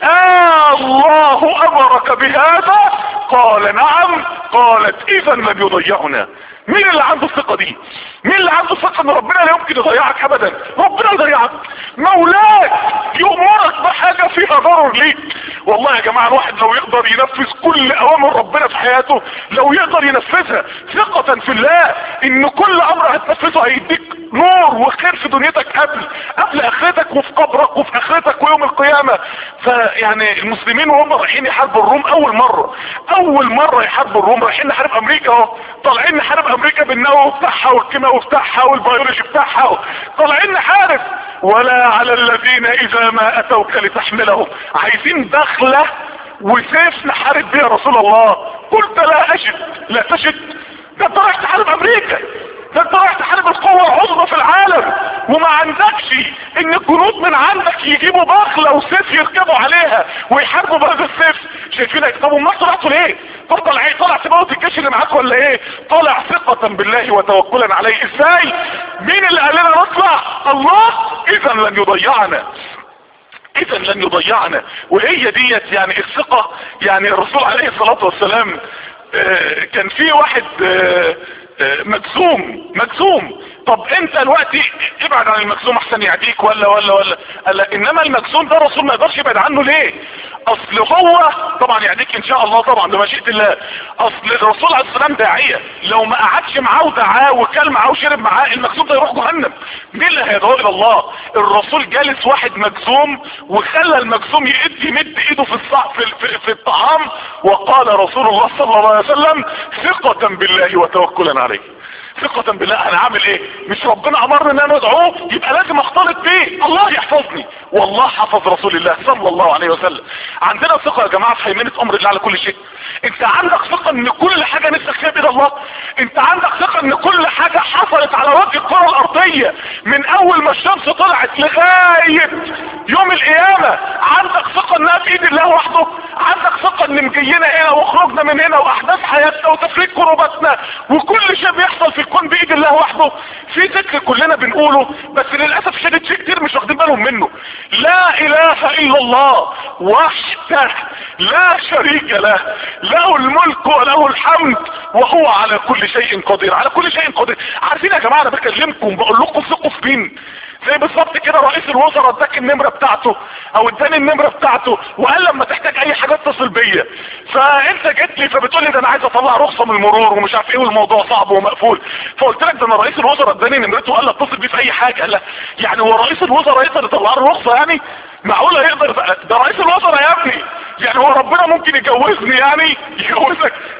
آه الله امرك بهذا قال نعم قالت اذا لن يضيعنا مين اللي عنده الثقة دي مين اللي عنده الثقة ان ربنا لا يمكن يضيعك ابدا ربنا يضيعك مولاك يأمرك بحاجة فيها ضرر ليك والله يا جماعة الواحد لو يقدر ينفذ كل اوامر ربنا في حياته لو يقدر ينفذها ثقة في الله ان كل امر هتنفذه هيديك نور وخير في دنيتك قبل قبل اخرتك وفي قبرك وفي اخرتك ويوم القيامة فيعني المسلمين وهم رايحين يحاربوا الروم اول مرة اول مرة يحاربوا الروم رايحين نحارب امريكا اهو طالعين نحارب امريكا بالنووي بتاعها والكيماوي بتاعها والبيولوجي بتاعها طالعين نحارب ولا على الذين اذا ما اتوك لتحملهم عايزين دخلة وسيف نحارب بيها رسول الله قلت لا اجد لا تجد ده انت رايح تحارب امريكا ده انت رايح تحارب القوة العظمى في العالم وما عندكش ان الجنود من عندك يجيبوا بخلة وسيف يركبوا عليها ويحاربوا بهذا السيف شايفين طب الناس طلعتوا ليه طب طلع ايه طلع تموت الجيش اللي معاك ولا ايه طالع ثقة بالله وتوكلا عليه ازاي مين اللي قال لنا نطلع الله اذا لن يضيعنا اذا لن يضيعنا وهي ديت يعني الثقة يعني الرسول عليه الصلاة والسلام آه كان في واحد آه مجزوم مجزوم طب انت دلوقتي ابعد عن المجزوم احسن يعديك ولا ولا ولا قال انما المجزوم ده الرسول ما يقدرش يبعد عنه ليه اصل هو طبعا يعديك ان شاء الله طبعا بمشيئة الله اصل الرسول عليه السلام داعية لو ما قعدش معاه ودعاه وكل معاه وشرب معاه المجزوم ده يروح جهنم مين اللي هيدعوه الى الله الرسول جالس واحد مجزوم وخلى المجزوم يد يمد ايده في الصع في, في, في الطعام وقال رسول الله صلى الله عليه وسلم ثقة بالله وتوكلا عليه ثقة بالله انا عامل ايه مش ربنا امرني ان انا ادعوه يبقى لازم اختلط بيه الله يحفظني والله حفظ رسول الله صلى الله عليه وسلم عندنا ثقة يا جماعة في هيمنة امر الله على كل شيء انت عندك ثقة ان كل حاجة نفسك فيها بيد الله انت عندك ثقة ان كل حاجة حصلت على وجه الكرة الارضية من اول ما الشمس طلعت لغاية يوم القيامة عندك ثقة انها في ايد الله وحده عندك ثقة ان مجينا هنا وخرجنا من هنا واحداث حياتنا وتفريق كروباتنا وكل شيء بيحصل في الكون بايد الله وحده في ذكر كلنا بنقوله بس للاسف شديد في كتير مش واخدين بالهم منه لا اله الا الله وحده لا شريك له له الملك وله الحمد وهو على كل شيء قدير على كل شيء قدير عارفين يا جماعه انا بكلمكم بقول لكم ثقوا في مين زي بالظبط كده رئيس الوزراء اداك النمره بتاعته او اداني النمره بتاعته وقال لما تحتاج اي حاجه اتصل بيا فانت جيت لي فبتقول لي ده انا عايز اطلع رخصه من المرور ومش عارف ايه والموضوع صعب ومقفول فقلت لك ده انا رئيس الوزراء اداني نمرته وقال لي اتصل بيه في اي حاجه قال يعني هو رئيس الوزراء يقدر يطلع له رخصه يعني معقوله يقدر ده رئيس الوزراء يا ابني يعني هو ربنا ممكن يجوزني يعني يجوزك ده ملك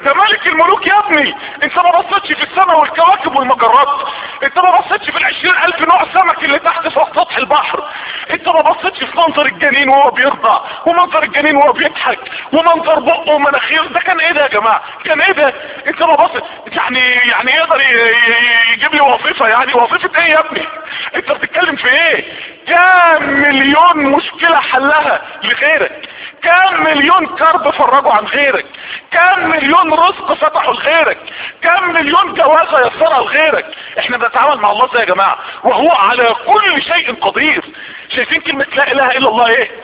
الملوك يا ابني انت ما بصيتش في السماء والكواكب والمجرات انت ما بصيتش في العشرين الف نوع سمك اللي تحت فوق سطح البحر انت ما بصيتش في منظر الجنين وهو بيرضع ومنظر الجنين وهو بيضحك ومنظر بقه ومناخيره ده كان ايه ده يا جماعه كان ايه ده انت ما بصيت يعني يعني يقدر ي- ي- يجيب لي وظيفه يعني وظيفه ايه يا ابني انت بتتكلم في ايه كام مليون مشكله حلها لغيرك كام مليون كرب فرجوا عن غيرك كام مليون رزق فتحوا لغيرك كام مليون جوازة يسرها لغيرك احنا بنتعامل مع الله ازاي يا جماعة وهو على كل شيء قدير شايفين كلمة لا اله الا الله ايه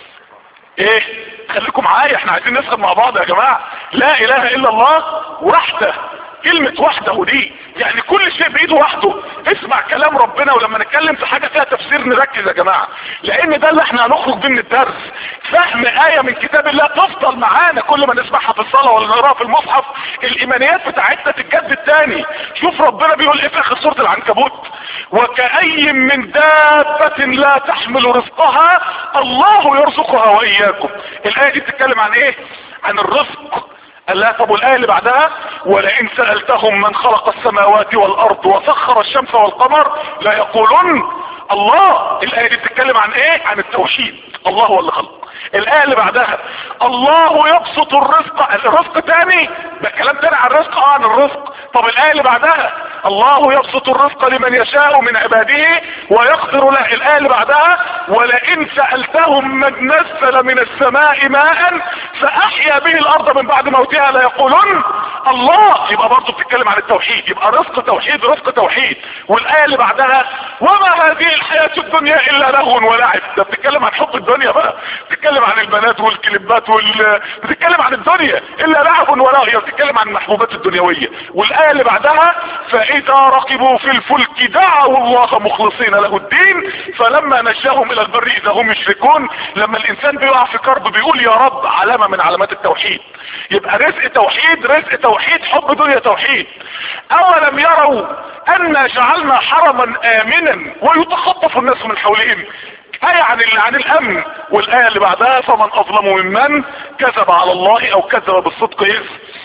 ايه خليكم معايا احنا عايزين نسخن مع بعض يا جماعة لا اله الا الله وحده كلمة وحده دي يعني كل شيء بايده وحده اسمع كلام ربنا ولما نتكلم في حاجة فيها تفسير نركز يا جماعة لان ده اللي احنا هنخرج بيه من الدرس فهم آية من كتاب الله تفضل معانا كل ما نسمعها في الصلاة ولا نقراها في المصحف الايمانيات بتاعتنا تتجدد تاني شوف ربنا بيقول ايه في اخر سورة العنكبوت وكأي من دابة لا تحمل رزقها الله يرزقها واياكم الاية دي بتتكلم عن ايه عن الرزق قال لها طب والايه اللي بعدها ولئن سالتهم من خلق السماوات والارض وسخر الشمس والقمر لا يقولن الله الايه دي بتتكلم عن ايه عن التوحيد الله هو اللي خلق الايه اللي بعدها الله يبسط الرزق الرزق تاني ده كلام تاني عن الرزق اه عن الرزق طب الايه اللي بعدها الله يبسط الرزق لمن يشاء من عباده ويقدر له الايه اللي بعدها ولئن سالتهم من نزل من السماء ماء فاحيا به الارض من بعد موتها ليقولن الله يبقى برضه بتتكلم عن التوحيد يبقى رزق توحيد رزق توحيد والايه اللي بعدها وما هذه الحياه الدنيا الا لهو ولعب ده بتتكلم عن حب الدنيا بقى بتتكلم عن البنات والكليبات وال بتتكلم عن الدنيا الا لعب ولا هي بتتكلم عن المحبوبات الدنيويه والايه اللي بعدها فاذا ركبوا في الفلك دعوا الله مخلصين له الدين فلما نجاهم الى البر اذا هم يشركون لما الانسان بيقع في كرب بيقول يا رب علامه من علامات التوحيد يبقى رزق توحيد رزق توحيد حب دنيا توحيد اولم يروا انا جعلنا حرما امنا ويتخطف الناس من حولهم آية عن ال- عن الأمن والآية اللي بعدها فمن أظلم ممن كذب على الله أو كذب بالصدق إذ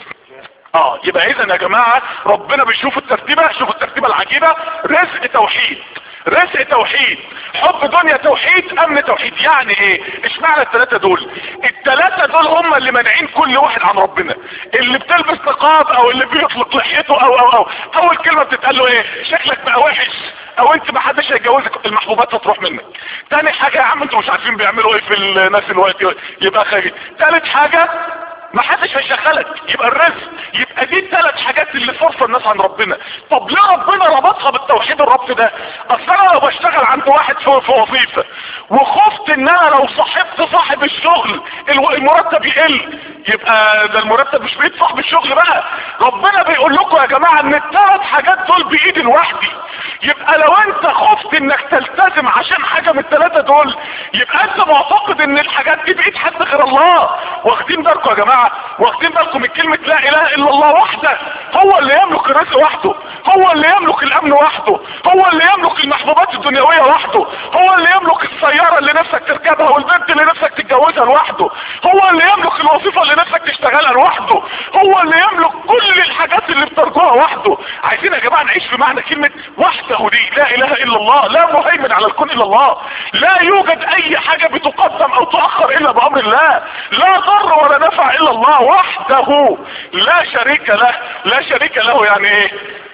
اه يبقى اذا يا جماعة ربنا بيشوف الترتيبة شوفوا الترتيبة العجيبة رزق توحيد رزق توحيد حب دنيا توحيد امن توحيد يعني ايه اشمعنى الثلاثة دول الثلاثة دول هم اللي مانعين كل واحد عن ربنا اللي بتلبس نقاب او اللي بيطلق لحيته او او او اول كلمة بتتقال له ايه شكلك بقى وحش او انت ما حدش هيتجوزك المحبوبات هتروح منك تاني حاجة يا عم انتوا مش عارفين بيعملوا ايه في الناس الوقت يبقى خايف تالت حاجة ما حدش هيشغلك يبقى الرزق يبقى دي الثلاث حاجات اللي فرصة الناس عن ربنا طب ليه ربنا ربطها بالتوحيد الربط ده اصل انا لو بشتغل عند واحد في, في وظيفة وخفت ان انا لو صاحبت صاحب الشغل الو- المرتب يقل يبقى ده المرتب مش بايد صاحب الشغل بقى ربنا بيقول لكم يا جماعة ان الثلاث حاجات دول بايدي لوحدي يبقى لو انت خفت انك تلتزم عشان حاجة من الثلاثة دول يبقى انت معتقد ان الحاجات دي بايد حد غير الله واخدين بالكم يا جماعة واخدين بالكم من كلمة لا اله الا الله وحده هو اللي يملك الرزق وحده هو اللي يملك الامن وحده هو اللي يملك المحبوبات الدنيوية وحده هو اللي يملك السيارة اللي نفسك تركبها والبنت اللي نفسك تتجوزها لوحده هو اللي يملك الوظيفة اللي نفسك تشتغلها لوحده هو اللي يملك كل الحاجات اللي بترجوها وحده عايزين يا جماعة نعيش في معنى كلمة وحده دي لا اله الا الله لا مهيمن على الكون الا الله لا يوجد اي حاجة بتقدم او تؤخر الا بامر الله لا ضر ولا نفع الا الله وحده لا شريك له لا شريك له يعني ايه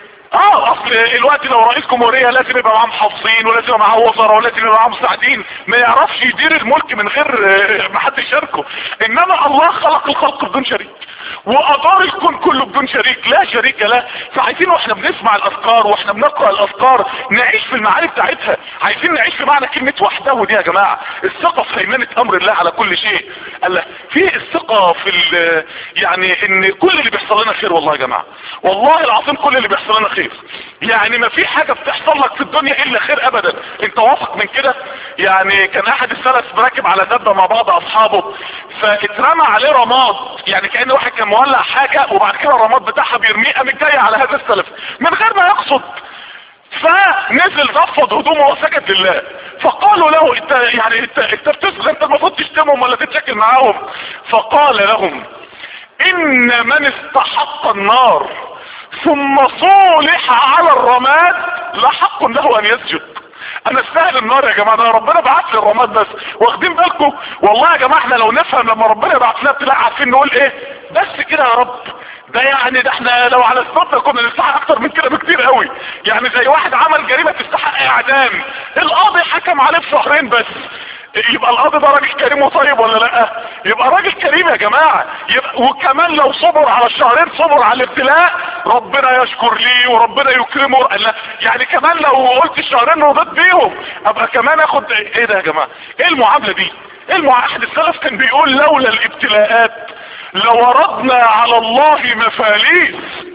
اه اصل الوقت لو رئيس جمهورية لازم يبقى معاه محافظين ولازم يبقى معاه وزراء ولازم يبقى معاه مساعدين ما يعرفش يدير الملك من غير آه، ما حد يشاركه انما الله خلق الخلق بدون شريك وادار الكون كله بدون شريك لا شريك له فعايزين واحنا بنسمع الاذكار واحنا بنقرا الاذكار نعيش في المعاني بتاعتها عايزين نعيش في معنى كلمه وحده دي يا جماعه الثقه في هيمنه امر الله على كل شيء قال لك في الثقه في ال- يعني ان كل اللي بيحصل لنا خير والله يا جماعه والله العظيم كل اللي بيحصل لنا خير يعني ما في حاجه بتحصل لك في الدنيا الا خير ابدا انت واثق من كده يعني كان احد السلف راكب على دبه مع بعض اصحابه فاترمى عليه رماد يعني كان واحد كان مولع حاجه وبعد كده الرماد بتاعها بيرميه قامت جايه على هذا السلف من غير ما يقصد فنزل رفض هدومه وسجد لله فقالوا له انت يعني انت انت بتسجد انت المفروض تشتمهم ولا تتشكل معاهم فقال لهم ان من استحق النار ثم صولح على الرماد لحق له ان يسجد انا استاهل النار يا جماعه ده ربنا بعت لي الرماد بس واخدين بالكم والله يا جماعه احنا لو نفهم لما ربنا بعت لنا ابتلاء عارفين نقول ايه بس كده يا رب ده يعني ده احنا لو على الصدق كنا نستحق اكتر من كده بكتير قوي يعني زي واحد عمل جريمه تستحق اعدام القاضي حكم عليه بشهرين بس يبقى القاضي ده راجل كريم وطيب ولا لا يبقى راجل كريم يا جماعة يبقى وكمان لو صبر على الشهرين صبر على الابتلاء ربنا يشكر ليه وربنا يكرمه لا يعني كمان لو قلت الشهرين رضيت بيهم ابقى كمان اخد ايه ده يا جماعة ايه المعاملة دي ايه المع... احد السلف كان بيقول لولا الابتلاءات لوردنا على الله مفاليس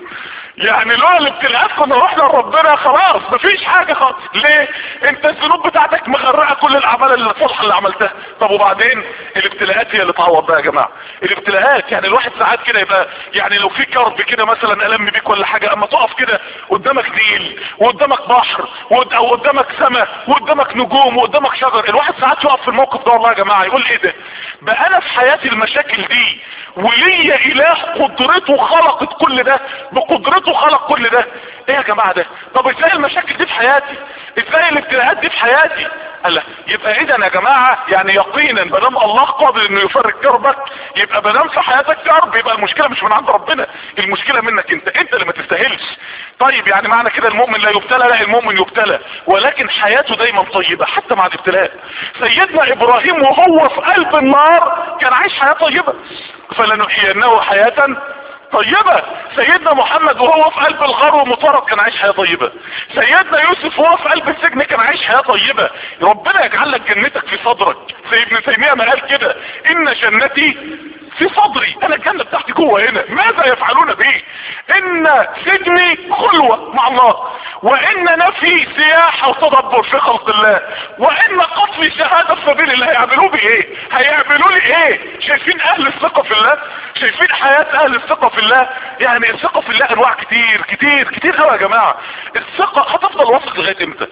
يعني لولا الابتلاءات كنا رحنا لربنا خلاص مفيش حاجة خالص ليه انت الذنوب بتاعتك مغرقة كل الاعمال الصالحة اللي عملتها طب وبعدين الابتلاءات هي اللي تعوض بقى يا جماعة الابتلاءات يعني الواحد ساعات كده يبقى يعني لو في كرب كده مثلا الم بيك ولا حاجة اما تقف كده قدامك نيل وقدامك بحر وقدامك سماء وقدامك نجوم وقدامك شجر الواحد ساعات يقف في الموقف ده والله يا جماعة يقول ايه ده بقى انا في حياتي المشاكل دي وليا اله قدرته خلقت كل ده بقدرته خلق كل ده ايه يا جماعة ده طب ازاي المشاكل دي في حياتي ازاي الابتلاءات دي في حياتي قال يبقى اذا يا جماعة يعني يقينا بدام الله قادر انه يفرج كربك يبقى بدام في حياتك كرب يبقى المشكلة مش من عند ربنا المشكلة منك انت انت اللي ما تستاهلش طيب يعني معنى كده المؤمن لا يبتلى لا المؤمن يبتلى ولكن حياته دايما طيبة حتى مع الابتلاء سيدنا ابراهيم وهو في قلب النار كان عايش حياة طيبة فلنحيينه حياة طيبة سيدنا محمد وهو في قلب الغار ومطارد كان عايش حياة طيبة سيدنا يوسف وهو في قلب السجن كان عايش حياة طيبة ربنا يجعل لك جنتك في صدرك زي ابن تيمية ما قال كده ان جنتي في صدري انا الجنة بتاعتي جوه هنا ماذا يفعلون بي ان سجني خلوة مع الله وان نفي سياحة وتدبر في خلق الله وان قتلي شهادة في سبيل الله هيعملوا بي ايه هيعملوا لي ايه شايفين اهل الثقة في الله شايفين حياة اهل الثقة في الله يعني الثقة في الله انواع كتير كتير كتير قوي يا جماعة الثقة هتفضل واثق لغاية امتى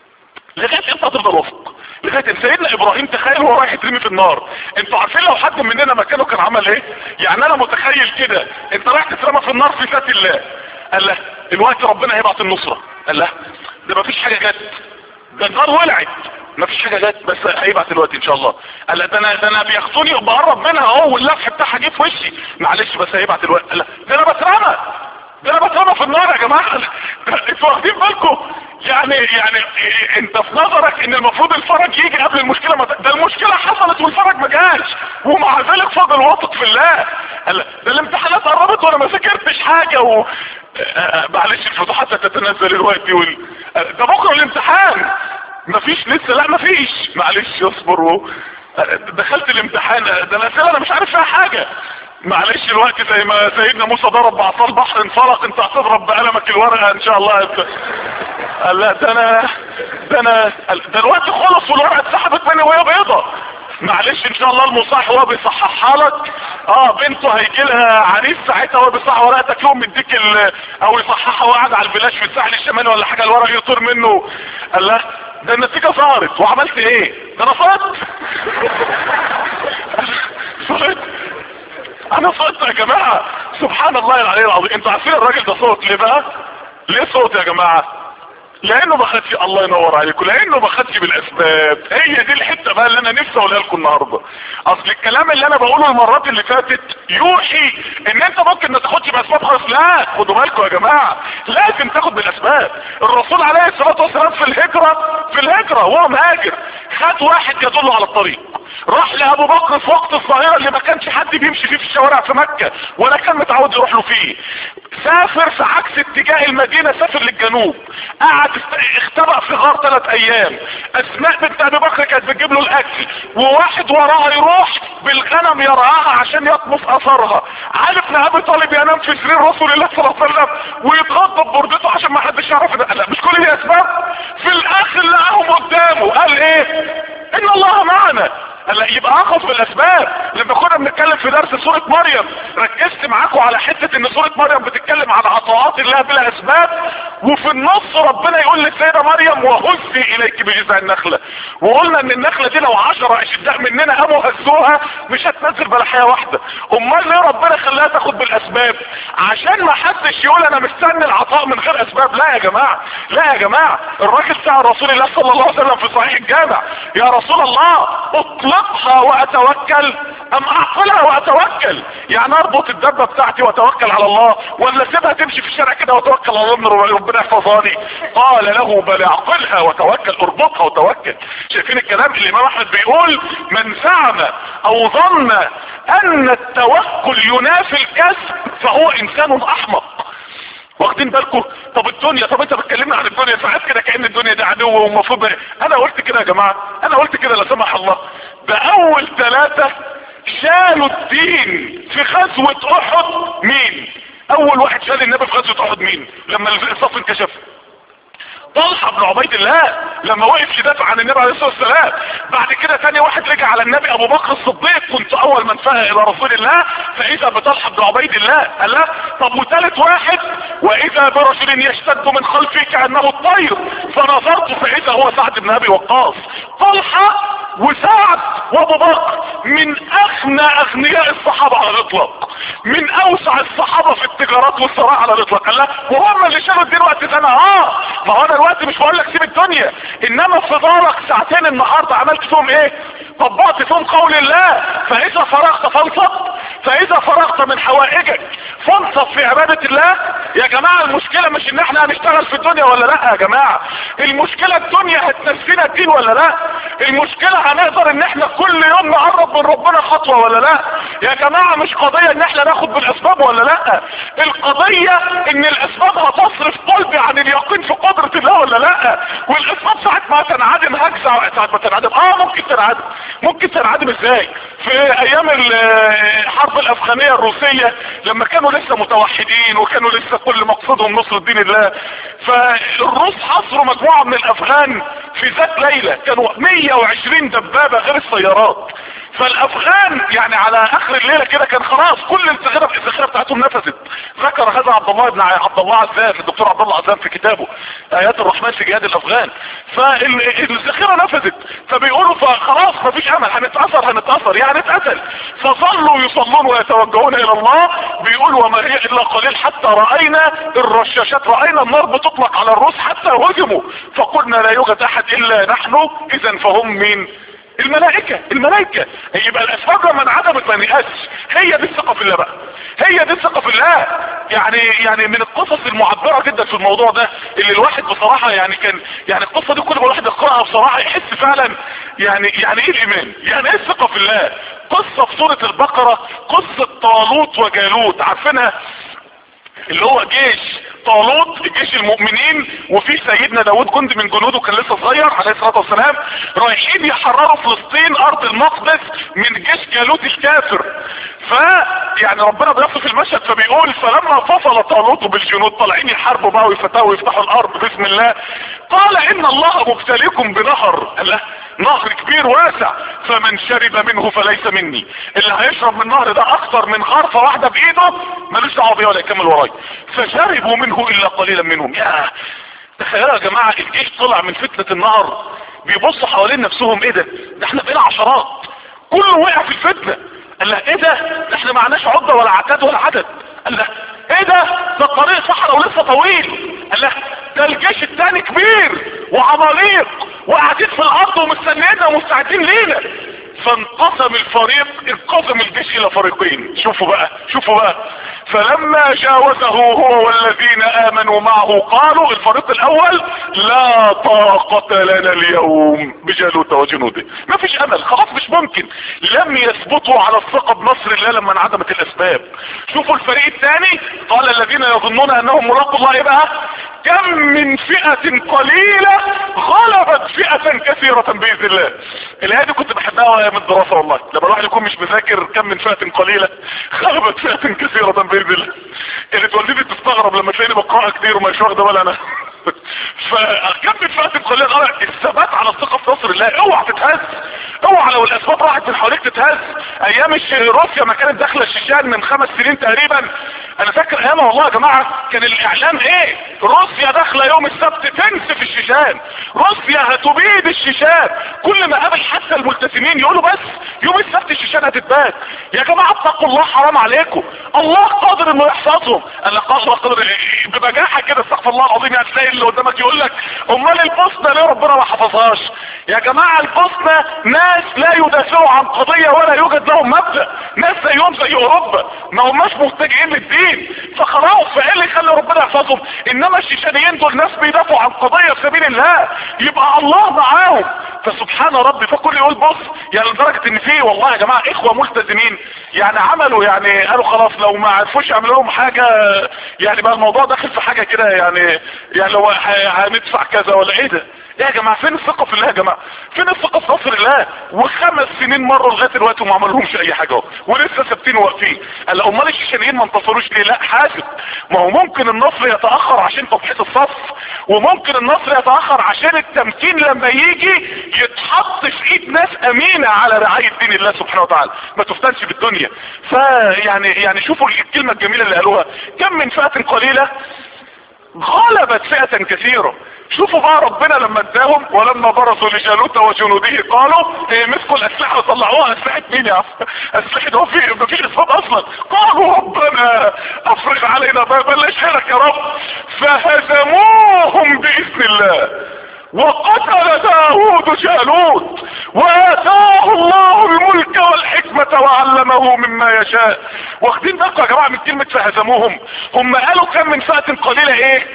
لغاية امتى هتفضل واثق لغاية ان سيدنا ابراهيم تخيل هو رايح يترمي في النار انتوا عارفين لو حد مننا مكانه كان عمل ايه يعني انا متخيل كده انت رايح تترمى في النار في ذات الله قال له الوقت ربنا هيبعت النصرة قال له ده مفيش حاجة جت ده النار ولعت مفيش حاجة جت بس هيبعت الوقت ان شاء الله قال له ده انا ده انا بياخدوني بقرب منها اهو واللفح بتاعها جه في وشي معلش بس هيبعت الوقت قال له ده انا بترمى ده انا بترمى في النار يا جماعة انتوا واخدين بالكم يعني يعني انت في نظرك ان المفروض الفرج يجي قبل المشكلة ما ده المشكلة حصلت والفرج ما جاش ومع ذلك فضل واثق في الله قال ده الامتحانات قربت وانا ما ذاكرتش حاجة و معلش الفتوحات هتتنزل الوقت وال... ده بكره الامتحان مفيش لسه لا مفيش معلش اصبر و... دخلت الامتحان ده الاسئله انا مش عارف فيها حاجه معلش الوقت زي ما سيدنا موسى ضرب بعصا البحر انفلق انت هتضرب بقلمك الورقه ان شاء الله انت قال لا ده انا ده انا ده الوقت خلص والورقه اتسحبت مني وهي بيضه معلش ان شاء الله المصاح هو بيصححها لك اه بنته هيجي لها عريس ساعتها هو بيصحح ورقتك يوم يديك ال... او يصححها وقاعد على البلاش في الساحل الشمالي ولا حاجه الورق يطير منه قال لا ده النتيجه ظهرت وعملت ايه ده انا صدت صدت انا صوت يا جماعة سبحان الله العلي العظيم انتوا عارفين الراجل ده صوت ليه بقى ليه صوت يا جماعة لانه ما خدش الله ينور عليكم لانه ما خدش بالاسباب هي دي الحته بقى اللي انا نفسي اقولها لكم النهارده اصل الكلام اللي انا بقوله المرات اللي فاتت يوحي ان انت ممكن ما تاخدش باسباب خالص لا خدوا بالكم يا جماعه لازم تاخد بالاسباب الرسول عليه الصلاه والسلام في الهجره في الهجره وهو مهاجر خد واحد يدله على الطريق راح لابو بكر في وقت الظهيره اللي ما كانش حد بيمشي فيه في الشوارع في مكه ولا كان متعود يروح له فيه سافر في عكس اتجاه المدينه سافر للجنوب قعد اختبأ في غار ثلاث ايام اسماء بنت ابي بكر كانت بتجيب له الاكل وواحد وراها يروح بالغنم يرعاها عشان يطمس اثرها علي بن ابي طالب ينام في سرير رسول الله صلى الله عليه وسلم ويتغطى ببردته عشان ما حدش يعرف ده لا مش كل دي اسباب في الاخر لقاهم قدامه قال ايه ان الله معنا قال قال لا يبقى اخذ بالاسباب لما كنا بنتكلم في درس سورة مريم ركزت معاكم على حتة ان سورة مريم بتتكلم عن عطاءات الله بلا اسباب وفي النص ربنا يقول للسيدة مريم وهزي اليك بجذع النخلة وقلنا ان النخلة دي لو عشرة اشداء مننا قاموا هزوها مش هتنزل بلا حياة واحدة امال ليه ربنا خلاها تاخد بالاسباب عشان ما حدش يقول انا مستني العطاء من غير اسباب لا يا جماعة لا يا جماعة الراجل سأل رسول الله صلى الله عليه وسلم في صحيح الجامع يا رسول الله اطلقها واتوكل ام اعقلها واتوكل يعني اربط الدبة بتاعتي واتوكل على الله ولا سيبها تمشي في الشارع كده واتوكل على الله ربنا يحفظها لي قال له بل اعقلها وتوكل اربطها وتوكل شايفين الكلام الامام احمد بيقول من زعم او ظن ان التوكل ينافي الكسب فهو انسان احمق واخدين بالكم طب الدنيا طب انت بتكلمنا عن الدنيا ساعات كده كأن الدنيا دي عدو ومفروض انا قلت كده يا جماعة انا قلت كده لا سمح الله ده اول ثلاثة شالوا الدين في غزوة احد مين اول واحد شال النبي في غزوة احد مين لما الصف انكشف طلحة بن عبيد الله لما وقف يدافع عن النبي عليه الصلاة والسلام بعد كده ثاني واحد رجع على النبي ابو بكر الصديق كنت اول من فاه الى رسول الله فاذا بطلحة بن عبيد الله قال لا طب وثالث واحد واذا برجل يشتد من خلفي كأنه الطير فنظرت فاذا هو سعد بن ابي وقاص طلحة وسعد وابو بكر من اغنى اغنياء الصحابة على الاطلاق من اوسع الصحابة في التجارات والثراء على الاطلاق قال لا وهم اللي شالوا الدين وقت سنة اه ما هو انا دلوقتي مش بقول لك سيب الدنيا انما في دارك ساعتين النهارده عملت فيهم ايه طبقت فيهم قول الله فاذا فرغت فانصت فاذا فرغت من حوائجك فانصت في عبادة الله يا جماعة المشكلة مش ان احنا هنشتغل في الدنيا ولا لا يا جماعة المشكلة الدنيا هتنسينا الدين ولا لا المشكلة هنقدر ان احنا كل يوم نقرب من ربنا خطوة ولا لا يا جماعة مش قضية ان احنا ناخد بالاسباب ولا لا القضية ان الاسباب هتصرف قلبي عن اليقين في قدرة الله ولا لا والاسباب ساعة ما تنعدم هجزع ساعة ما تنعدم اه ممكن تنعدم ممكن تنعدم ازاي في ايام الحرب الافغانية الروسية لما كانوا لسه متوحدين وكانوا لسه كل مقصدهم نصر دين الله فالروس حصروا مجموعة من الافغان في ذات ليلة كانوا 120 دبابة غير السيارات فالافغان يعني على اخر الليلة كده كان خلاص كل الذخيرة الذخيرة بتاعتهم نفذت ذكر هذا عبد الله بن عبد الله عزام الدكتور عبد الله عزام في كتابه ايات الرحمن في جهاد الافغان فالذخيرة نفذت فبيقولوا فخلاص مفيش امل هنتأثر هنتأثر يعني اتقتل فظلوا يصلون ويتوجهون الى الله بيقول وما هي الا قليل حتى رأينا الرشاشات رأينا النار بتطلق على الروس حتى هجموا فقلنا لا يوجد احد الا نحن اذا فهم مين الملائكة الملائكة يبقى الاسباب لما انعدمت ما نقاسش هي دي الثقة في الله بقى هي دي الثقة في الله يعني يعني من القصص المعبرة جدا في الموضوع ده اللي الواحد بصراحة يعني كان يعني القصة دي كل ما الواحد يقرأها بصراحة يحس فعلا يعني يعني ايه الايمان يعني ايه الثقة في الله قصة في سورة البقرة قصة طالوت وجالوت عارفينها اللي هو جيش طالوت جيش المؤمنين وفي سيدنا داود جندي من جنوده كان لسه صغير عليه الصلاة والسلام رايحين يحرروا فلسطين ارض المقدس من جيش جالوت الكافر ف يعني ربنا بيصف المشهد فبيقول فلما فصل طالوت بالجنود طالعين يحاربوا بقى ويفتحوا ويفتحوا الارض بسم الله قال ان الله مبتليكم بنهر الله نهر كبير واسع فمن شرب منه فليس مني اللي هيشرب من النهر ده اكتر من غرفة واحدة بايده ملوش دعوه بيه ولا يكمل وراي فشربوا منه الا قليلا منهم يا تخيلوا يا جماعة الجيش طلع من فتنة النهر بيبصوا حوالين نفسهم ايه ده ده احنا بقينا عشرات كله وقع في الفتنة قال له ايه ده ده احنا معناش عدة ولا عتاد ولا عدد قال له ايه ده ده الطريق صحراء ولسه طويل قال له ده الجيش التاني كبير وعماليق وقاعدين في الارض ومستنينا ومستعدين لينا فانقسم الفريق انقسم الجيش الى فريقين شوفوا بقى شوفوا بقى فلما جاوزه هو والذين امنوا معه قالوا الفريق الاول لا طاقة لنا اليوم بجالوت وجنوده ما فيش امل خلاص مش ممكن لم يثبتوا على الثقة بنصر الله لما انعدمت الاسباب شوفوا الفريق الثاني قال الذين يظنون انهم ملاقوا الله بقى كم من فئة قليلة غلبت فئة كثيرة بإذن الله الآية دي كنت بحبها ايام الدراسة والله لما الواحد يكون مش مذاكر كم من فئة قليلة غلبت فئة كثيرة بإذن الله كانت والدتي تستغرب لما تلاقيني بقراها كتير ومش واخده بالها انا فكم من فئة قليلة الثبات على الثقة في نصر الله اوعى تتهز اوعى لو الاسباب راحت من حواليك تتهز ايام الش- روسيا ما كانت داخله الشيشان من خمس سنين تقريبا انا فاكر ايامها والله يا جماعه كان الاعلام ايه روسيا داخله يوم السبت تنسف الشيشان روسيا هتبيد الشيشان كل ما قابل حتى الملتزمين يقولوا بس يوم السبت الشيشان هتتباد يا جماعه اتقوا الله حرام عليكم الله قادر انه يحفظهم انا قادر قادر ببجاحه كده استغفر الله العظيم يعني تلاقي اللي قدامك يقول لك امال البوسنه ليه ربنا ما حفظهاش يا جماعه البوسنه ناس لا يدافعوا عن قضيه ولا يوجد لهم مبدا ناس زيهم زي اوروبا ما هماش محتاجين للدين فخلاص فايه اللي يخلي ربنا يحفظهم انما الشيشانيين دول ناس بيدافعوا عن قضيه في سبيل الله يبقى الله معاهم فسبحان ربي فكل يقول بص يعني لدرجه ان في والله يا جماعه اخوه ملتزمين يعني عملوا يعني قالوا خلاص لو ما عرفوش يعملوا لهم حاجه يعني بقى الموضوع داخل في حاجه كده يعني يعني لو ه- هندفع كذا ولا ايه ده يا جماعه فين الثقه في الله يا جماعه فين الثقه في نصر الله وخمس سنين مروا لغايه دلوقتي وما عملهمش اي حاجه اهو ولسه ثابتين واقفين قال امال الشيشانيين ما انتصروش ليه لا حاسب ما هو ممكن النصر يتاخر عشان تضحيه الصف وممكن النصر يتاخر عشان التمكين لما يجي يتحط في ايد ناس امينه على رعايه دين الله سبحانه وتعالى ما تفتنش بالدنيا فيعني يعني شوفوا الكلمه الجميله اللي قالوها كم من فئه قليله غلبت فئة كثيرة شوفوا بقى ربنا لما اداهم ولما برزوا لجالوت وجنوده قالوا إيه مسكوا الاسلحة وطلعوها اسلحة مين يا عم اسلحة هو في مفيش اسباب اصلا قالوا ربنا افرغ علينا بلاش خيرك يا رب فهزموهم باذن الله وقتل داود جالوت واتاه الله الملك والحكمة وعلمه مما يشاء واخدين بالكم يا جماعة من كلمة فهزموهم هم قالوا كم من فئة قليلة ايه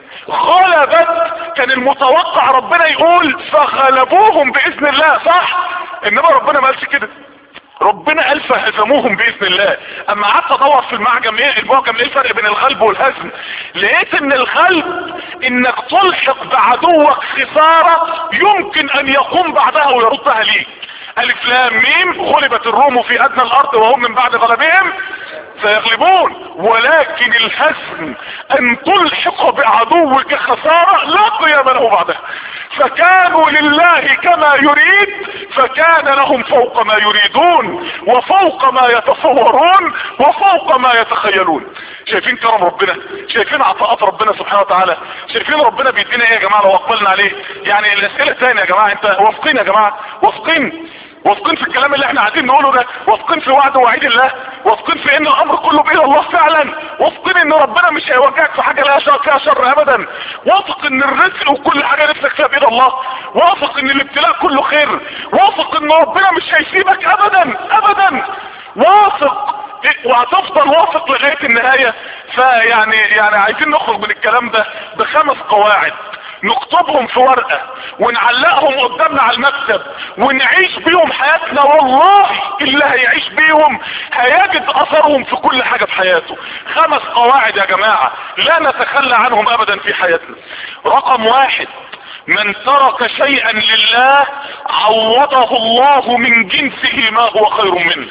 غلبت كان المتوقع ربنا يقول فغلبوهم باذن الله صح انما ربنا ما قالش كده ربنا قال فهزموهم باذن الله اما قعدت ادور في المعجم ايه المعجم ايه الفرق بين الغلب والهزم لقيت ان الغلب انك تلحق بعدوك خسارة يمكن ان يقوم بعدها ويردها ليك الف لام ميم غلبت الروم في ادنى الارض وهم من بعد غلبهم سيغلبون ولكن الهزم ان تلحق بعدوك خسارة لا قيام له بعدها فكانوا لله كما يريد فكان لهم فوق ما يريدون وفوق ما يتصورون وفوق ما يتخيلون شايفين كرم ربنا شايفين عطاءات ربنا سبحانه وتعالى شايفين ربنا بيدينا ايه يا جماعه لو اقبلنا عليه يعني الاسئله الثانيه يا جماعه انت واثقين يا جماعه واثقين واثقين في الكلام اللي احنا عايزين نقوله ده واثقين في وعد ووعيد الله واثقين في ان الامر كله بايد الله فعلا واثقين ان ربنا مش هيوجهك في حاجه لها شر فيها شر ابدا واثق ان الرزق وكل حاجه نفسك فيها بايد الله واثق ان الابتلاء كله خير واثق ان ربنا مش هيسيبك ابدا ابدا واثق وهتفضل واثق لغايه النهايه فيعني يعني عايزين نخرج من الكلام ده بخمس قواعد نكتبهم في ورقة ونعلقهم قدامنا على المكتب ونعيش بيهم حياتنا والله اللي هيعيش بيهم هيجد اثرهم في كل حاجة في حياته خمس قواعد يا جماعة لا نتخلى عنهم ابدا في حياتنا رقم واحد من ترك شيئا لله عوضه الله من جنسه ما هو خير منه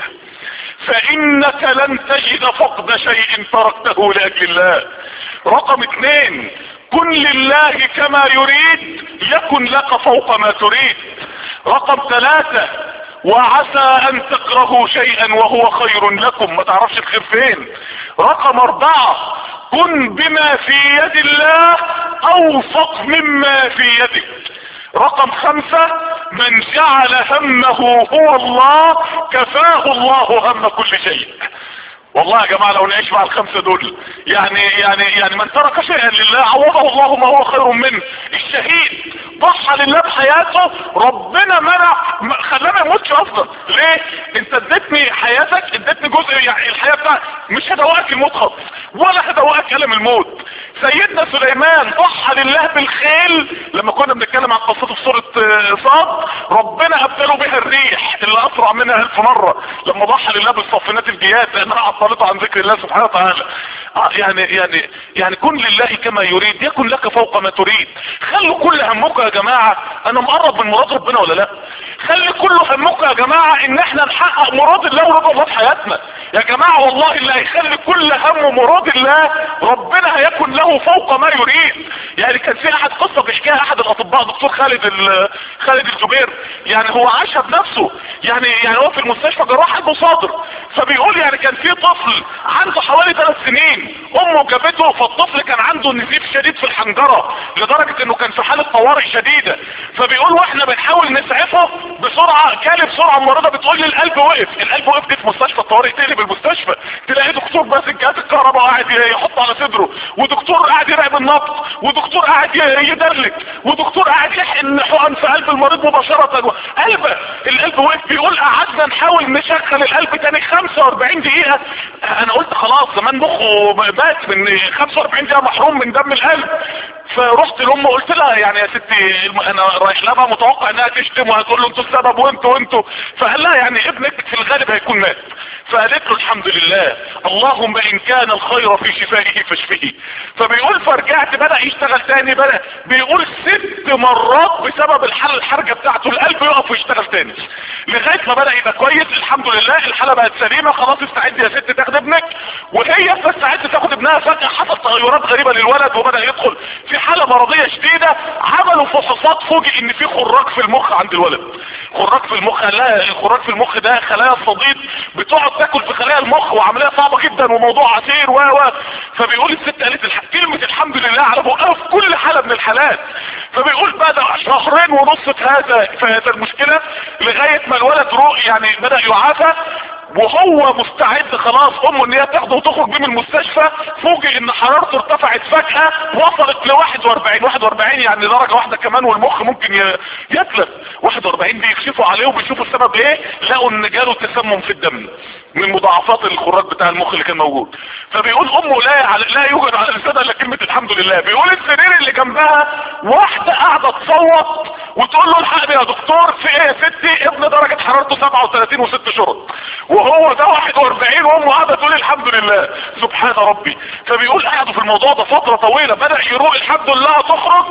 فانك لن تجد فقد شيء تركته لاجل الله رقم اثنين كن لله كما يريد يكن لك فوق ما تريد رقم ثلاثة وعسى ان تكرهوا شيئا وهو خير لكم ما تعرفش الخير فين رقم اربعة كن بما في يد الله اوفق مما في يدك رقم خمسة من جعل همه هو الله كفاه الله هم كل شيء والله يا جماعة لو نعيش مع الخمسة دول يعني يعني يعني من ترك شيئا لله عوضه الله ما هو خير منه الشهيد ضحى لله بحياته ربنا منع خلاه ما يموتش اصلا ليه انت اديتني حياتك اديتني جزء يعني الحياة بتاعتك مش هدوقك الموت خالص ولا هدوقك الم الموت سيدنا سليمان ضحى لله بالخيل لما كنا بنتكلم عن قصته في سورة صاد ربنا ابدله بها الريح اللي اسرع منها الف مرة لما ضحى لله بالصفنات الجياد لانها عطلته عن ذكر الله سبحانه وتعالى يعني يعني يعني كن لله كما يريد يكن لك فوق ما تريد خلوا كل همك يا جماعة انا مقرب من مراد ربنا ولا لا خلي كل همك يا جماعة ان احنا نحقق مراد الله ورضا الله في حياتنا يا جماعة والله اللي هيخلي كل همه مراد الله ربنا هيكون له فوق ما يريد يعني كان في احد قصة بيحكيها احد الاطباء دكتور خالد خالد الزبير يعني هو عاشها بنفسه يعني يعني هو في المستشفى جراح قلبه صادر فبيقول يعني كان في طفل عنده حوالي ثلاث سنين امه جابته فالطفل كان عنده نزيف شديد في الحنجرة لدرجة انه كان في حالة طوارئ شديدة فبيقول واحنا بنحاول نسعفه بسرعة جالي بسرعة الممرضة بتقول لي القلب وقف القلب وقف دي في مستشفى الطوارئ تقلب المستشفى تلاقي دكتور ماسك جهاز الكهرباء قاعد يحط على صدره ودكتور قاعد يراقب النبض ودكتور قاعد يدرلك ودكتور قاعد يحقن حقن في قلب المريض مباشرة قلبه القلب وقف بيقول قعدنا نحاول نشغل القلب تاني 45 دقيقة انا قلت خلاص زمان مخه مات من 45 دقيقة محروم من دم القلب فرحت لامه قلت لها يعني يا ستي انا رايح لها متوقع انها تشتم وهتقول له انتوا السبب وانتوا وانتوا فقال لها يعني ابنك في الغالب هيكون مات فقالت له الحمد لله اللهم ان كان الخير في شفائه فاشفه فبيقول فرجعت بدأ يشتغل تاني بدأ بيقول ست مرات بسبب الحالة الحرجة بتاعته القلب يقف ويشتغل تاني لغاية ما بدأ يبقى كويس الحمد لله الحالة بقت سليمة خلاص استعد يا ست تاخد ابنك وهي استعدت تاخد ابنها فجأة حصل تغيرات غريبة للولد وبدأ يدخل في حالة مرضية شديدة عملوا فحوصات فوجئ ان في خراج في المخ عند الولد خراج في المخ لا الخراج في المخ ده خلايا الصديد بتقعد تاكل في خلايا المخ وعملية صعبة جدا وموضوع عسير و و فبيقول الست قالت الح... كلمة الحمد لله على بقها في كل حالة من الحالات فبيقول بدأ شهرين ونص في هذا في هذا المشكلة لغاية ما الولد روح يعني بدأ يعافى وهو مستعد خلاص امه ان هي تاخده وتخرج بيه من المستشفى فوجئ ان حرارته ارتفعت فجأة وصلت ل 41 41 يعني درجة واحدة كمان والمخ ممكن يتلف 41 دي يكشفوا عليه وبيشوفوا السبب ايه لقوا ان جاله تسمم في الدم من مضاعفات الخراج بتاع المخ اللي كان موجود فبيقول امه لا لا يوجد على لسانها الا كلمه الحمد لله بيقول السرير اللي جنبها واحده قاعده تصوت وتقول له الحقني يا دكتور في ايه يا ستي ابن درجه حرارته 37 وست شهور وهو ده 41 وامه قاعده تقول الحمد لله سبحان ربي فبيقول قعدوا في الموضوع ده فتره طويله بدا يروق الحمد لله تخرج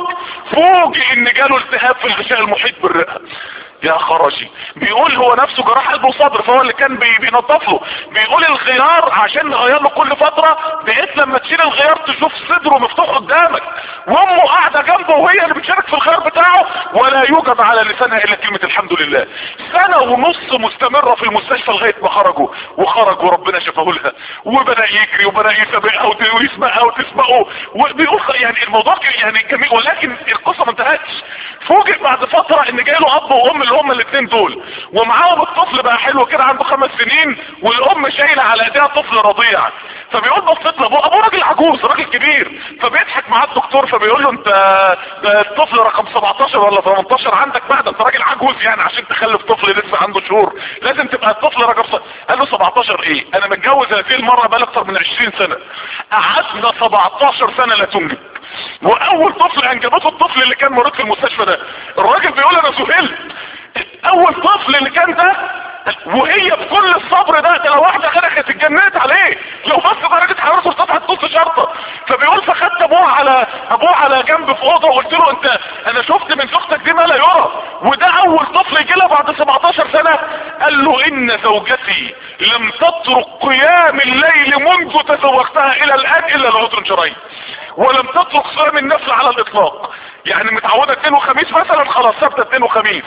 فوجئ ان جاله التهاب في الغشاء المحيط بالرئه يا خرجي بيقول هو نفسه جراح قلب وصدر فهو اللي كان بي بينظف له بيقول الغيار عشان نغير له كل فترة بقيت لما تشيل الغيار تشوف صدره مفتوح قدامك وامه قاعدة جنبه وهي اللي بتشارك في الغيار بتاعه ولا يوجد على لسانها الا كلمة الحمد لله سنة ونص مستمرة في المستشفى لغاية ما خرجوا وخرج وربنا شفاه لها وبدأ يجري وبدأ يسابقها ويسبقها وتسبقه وبيقول يعني الموضوع يعني جميل ولكن القصة ما انتهتش فوجئ بعد فترة ان جاي له اب وام اللي هما الاثنين دول ومعاهم الطفل بقى حلو كده عنده خمس سنين والام شايله على ايديها طفل رضيع فبيقول بصيت له ابوه ابوه راجل عجوز راجل كبير فبيضحك معاه الدكتور فبيقول له انت ده الطفل رقم 17 ولا 18 عندك بقى ده انت راجل عجوز يعني عشان تخلف طفل لسه عنده شهور لازم تبقى الطفل رقم س... قال له 17 ايه انا متجوز هذه المره بقى اكتر من 20 سنه قعدنا 17 سنه لا تنجب واول طفل انجبته الطفل اللي كان مريض في المستشفى ده الراجل بيقول انا ذهلت اول طفل اللي كان ده وهي بكل الصبر ده ده لو واحده غيرك اتجننت عليه لو بس درجه حرارته ارتفعت نص شرطه فبيقول فخدت ابوه على ابوه على جنب في اوضه وقلت له انت انا شفت من زوجتك دي ما لا يرى وده اول طفل يجي لها بعد 17 سنه قال له ان زوجتي لم تترك قيام الليل منذ تزوجتها الى الان الا لعذر شرعي ولم تترك صيام النفل على الاطلاق يعني متعودة اثنين وخميس مثلا خلاص ثابتة اثنين وخميس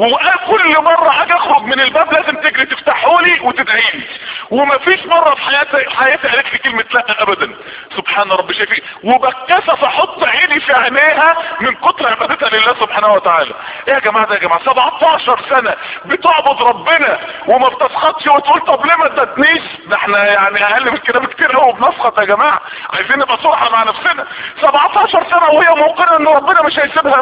وكل مرة اجي اخرج من الباب لازم تجري تفتحه لي وتدعي لي ومفيش مرة في حياتي حياتي قالت لي كلمة لا ابدا سبحان ربي شايفين وبتكسف احط عيني في عينيها من كتر عبادتها لله سبحانه وتعالى ايه يا جماعة ده يا جماعة 17 سنة بتعبد ربنا وما بتسخطش وتقول طب ليه ما ادتنيش ده احنا يعني اقل من كده بكتير قوي بنسخط يا جماعة عايزين نبقى صراحة مع نفسنا 17 سنة وهي موقنة ان ربنا مش هيسيبها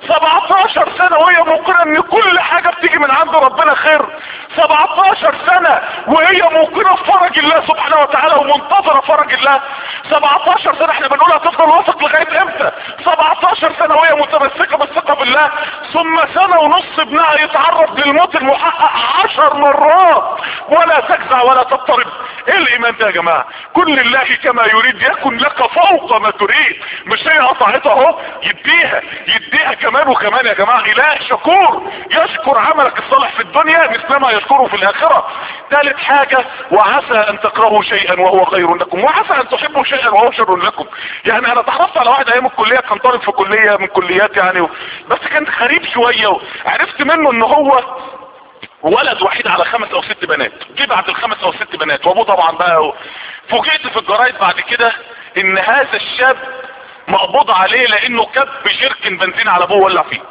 17 سنة وهي موقنة ان كل حاجة بتيجي من عند ربنا خير 17 سنة وهي موقنة في فرج الله سبحانه وتعالى ومنتظرة فرج الله 17 سنة احنا بنقول هتفضل واثق لغاية امتى 17 سنة وهي متمسكة بالثقة بالله ثم سنة ونص ابنها يتعرض للموت المحقق 10 مرات ولا تجزع ولا تضطرب ايه الايمان ده يا جماعة كل الله كما يريد يكن لك فوق ما تريد مش الماشية قطعتها اهو يديها يديها كمان وكمان يا جماعة اله شكور يشكر عملك الصالح في الدنيا مثلما يشكره في الاخرة ثالث حاجة وعسى ان تكرهوا شيئا وهو خير لكم وعسى ان تحبوا شيئا وهو شر لكم يعني انا تعرفت على واحد ايام الكلية كان طالب في كلية من كليات يعني و... بس كان غريب شوية عرفت منه ان هو ولد وحيد على خمس او ست بنات جه بعد الخمس او ست بنات وابوه طبعا بقى فوجئت في الجرايد بعد كده ان هذا الشاب مقبوض عليه لانه كب جيركن بنزين على ابوه ولع فيه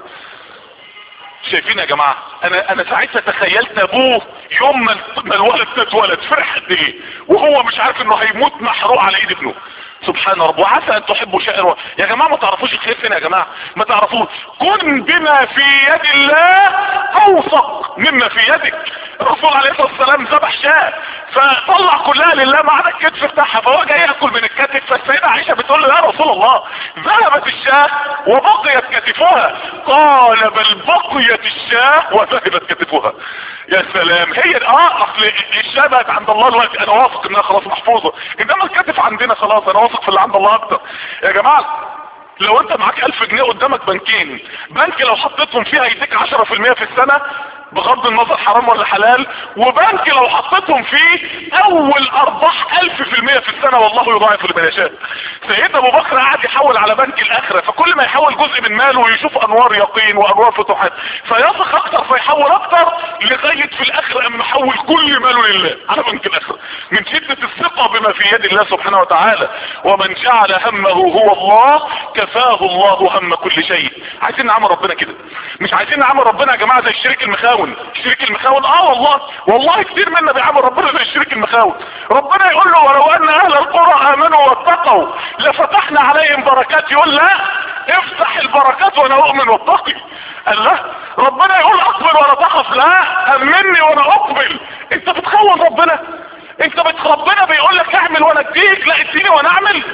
شايفين يا جماعة انا انا ساعتها تخيلت ابوه يوم ما الولد ده اتولد فرح قد ايه وهو مش عارف انه هيموت محروق على ايد ابنه سبحان رب وعسى ان تحبوا شيئا و... يا جماعة ما تعرفوش الخير فين يا جماعة ما تعرفوش كن بما في يد الله اوثق مما في يدك الرسول عليه الصلاة والسلام ذبح شاة فطلع كلها لله ما عدا الكتف بتاعها فهو جاي ياكل من الكتف فالسيدة عائشة بتقول له يا رسول الله ذهبت الشاة وبقيت كتفها قال بل بقيت الشاة وذهبت كتفها يا سلام هي اه اصل الشاة بقت عند الله دلوقتي انا واثق انها خلاص محفوظة انما الكتف عندنا خلاص انا واثق في اللي عند الله اكتر يا جماعة لو انت معاك الف جنيه قدامك بنكين بنك لو حطيتهم فيها يديك عشرة في المية في السنة بغض النظر حرام ولا حلال وبنك لو حطيتهم فيه اول ارباح الف في المية في السنة والله يضاعف لمن يشاء سيدنا ابو بكر قاعد يحول على بنك الاخرة فكل ما يحول جزء من ماله ويشوف انوار يقين وانوار فتوحات فيثق اكتر فيحول اكتر لغاية في الاخر ام محول كل ماله لله على بنك الاخرة من شدة الثقة بما في يد الله سبحانه وتعالى ومن جعل همه هو الله كفاه الله هم كل شيء عايزين نعمل ربنا كده مش عايزين نعمل ربنا يا جماعة زي الشريك المخاون الشريك المخاون اه والله والله كتير منا بيعمل ربنا زي الشريك المخاون ربنا يقول له ولو ان اهل القرى امنوا واتقوا لفتحنا عليهم بركات يقول لا افتح البركات وانا اؤمن واتقي قال لا ربنا يقول اقبل ولا تخف لا امني وانا اقبل انت بتخون ربنا انت بت ربنا بيقول لك اعمل وانا اديك لا اديني وانا اعمل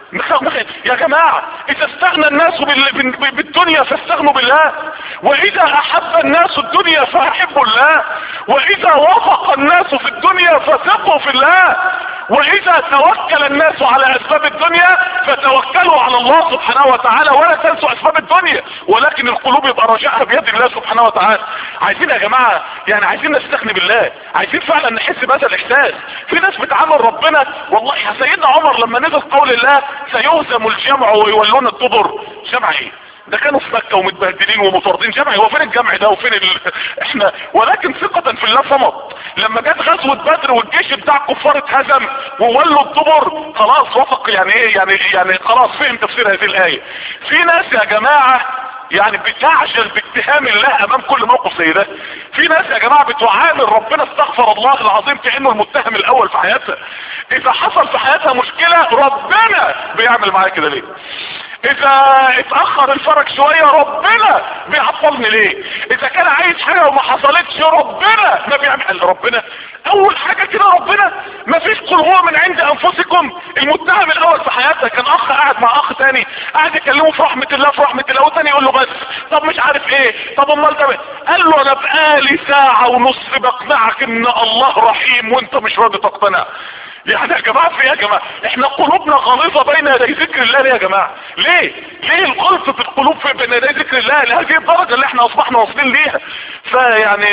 يا جماعة اذا استغنى الناس بالدنيا فاستغنوا بالله واذا احب الناس الدنيا فاحبوا الله واذا وفق الناس في الدنيا فثقوا في الله واذا توكل الناس على اسباب الدنيا فتوكلوا على الله سبحانه وتعالى ولا تنسوا اسباب الدنيا ولكن القلوب يبقى رجعها بيد الله سبحانه وتعالى عايزين يا جماعة يعني عايزين نستغني بالله عايزين فعلا نحس بهذا الاحساس في ناس بتعامل ربنا والله يا سيدنا عمر لما نزل قول الله سيهزم الجمع ويولون الدبر جمع ايه ده كانوا في مكة ومتبهدلين ومطاردين جمع هو فين الجمع ده وفين ال... احنا ولكن ثقة في الله صمت لما جت غزوة بدر والجيش بتاع الكفار اتهزم وولوا الدبر خلاص وفق يعني ايه يعني يعني خلاص فهم تفسير هذه الآية في ناس يا جماعة يعني بتعجل باتهام الله امام كل موقف زي ده في ناس يا جماعة بتعامل ربنا استغفر الله العظيم كأنه المتهم الاول في حياتها اذا حصل في حياتها مشكلة ربنا بيعمل معايا كده ليه اذا اتأخر الفرج شوية ربنا بيعطلني ليه اذا كان عايز حاجة وما حصلتش ربنا ما بيعمل ربنا اول حاجة كده ربنا ما فيش قل هو من عند انفسكم المتهم الاول في حياتها كان اخ قاعد مع اخ تاني قاعد يكلمه في رحمة الله في رحمة الله والتاني يقول له بس طب مش عارف ايه طب امال ده قال له انا بقالي ساعة ونص بقنعك ان الله رحيم وانت مش راضي تقتنع يعني يا جماعة في ايه يا جماعة احنا قلوبنا غليظة بين يدي ذكر الله ليه يا جماعة ليه ليه الغلط في القلوب في بين يدي ذكر الله لهذه الدرجة اللي احنا اصبحنا واصلين ليها فيعني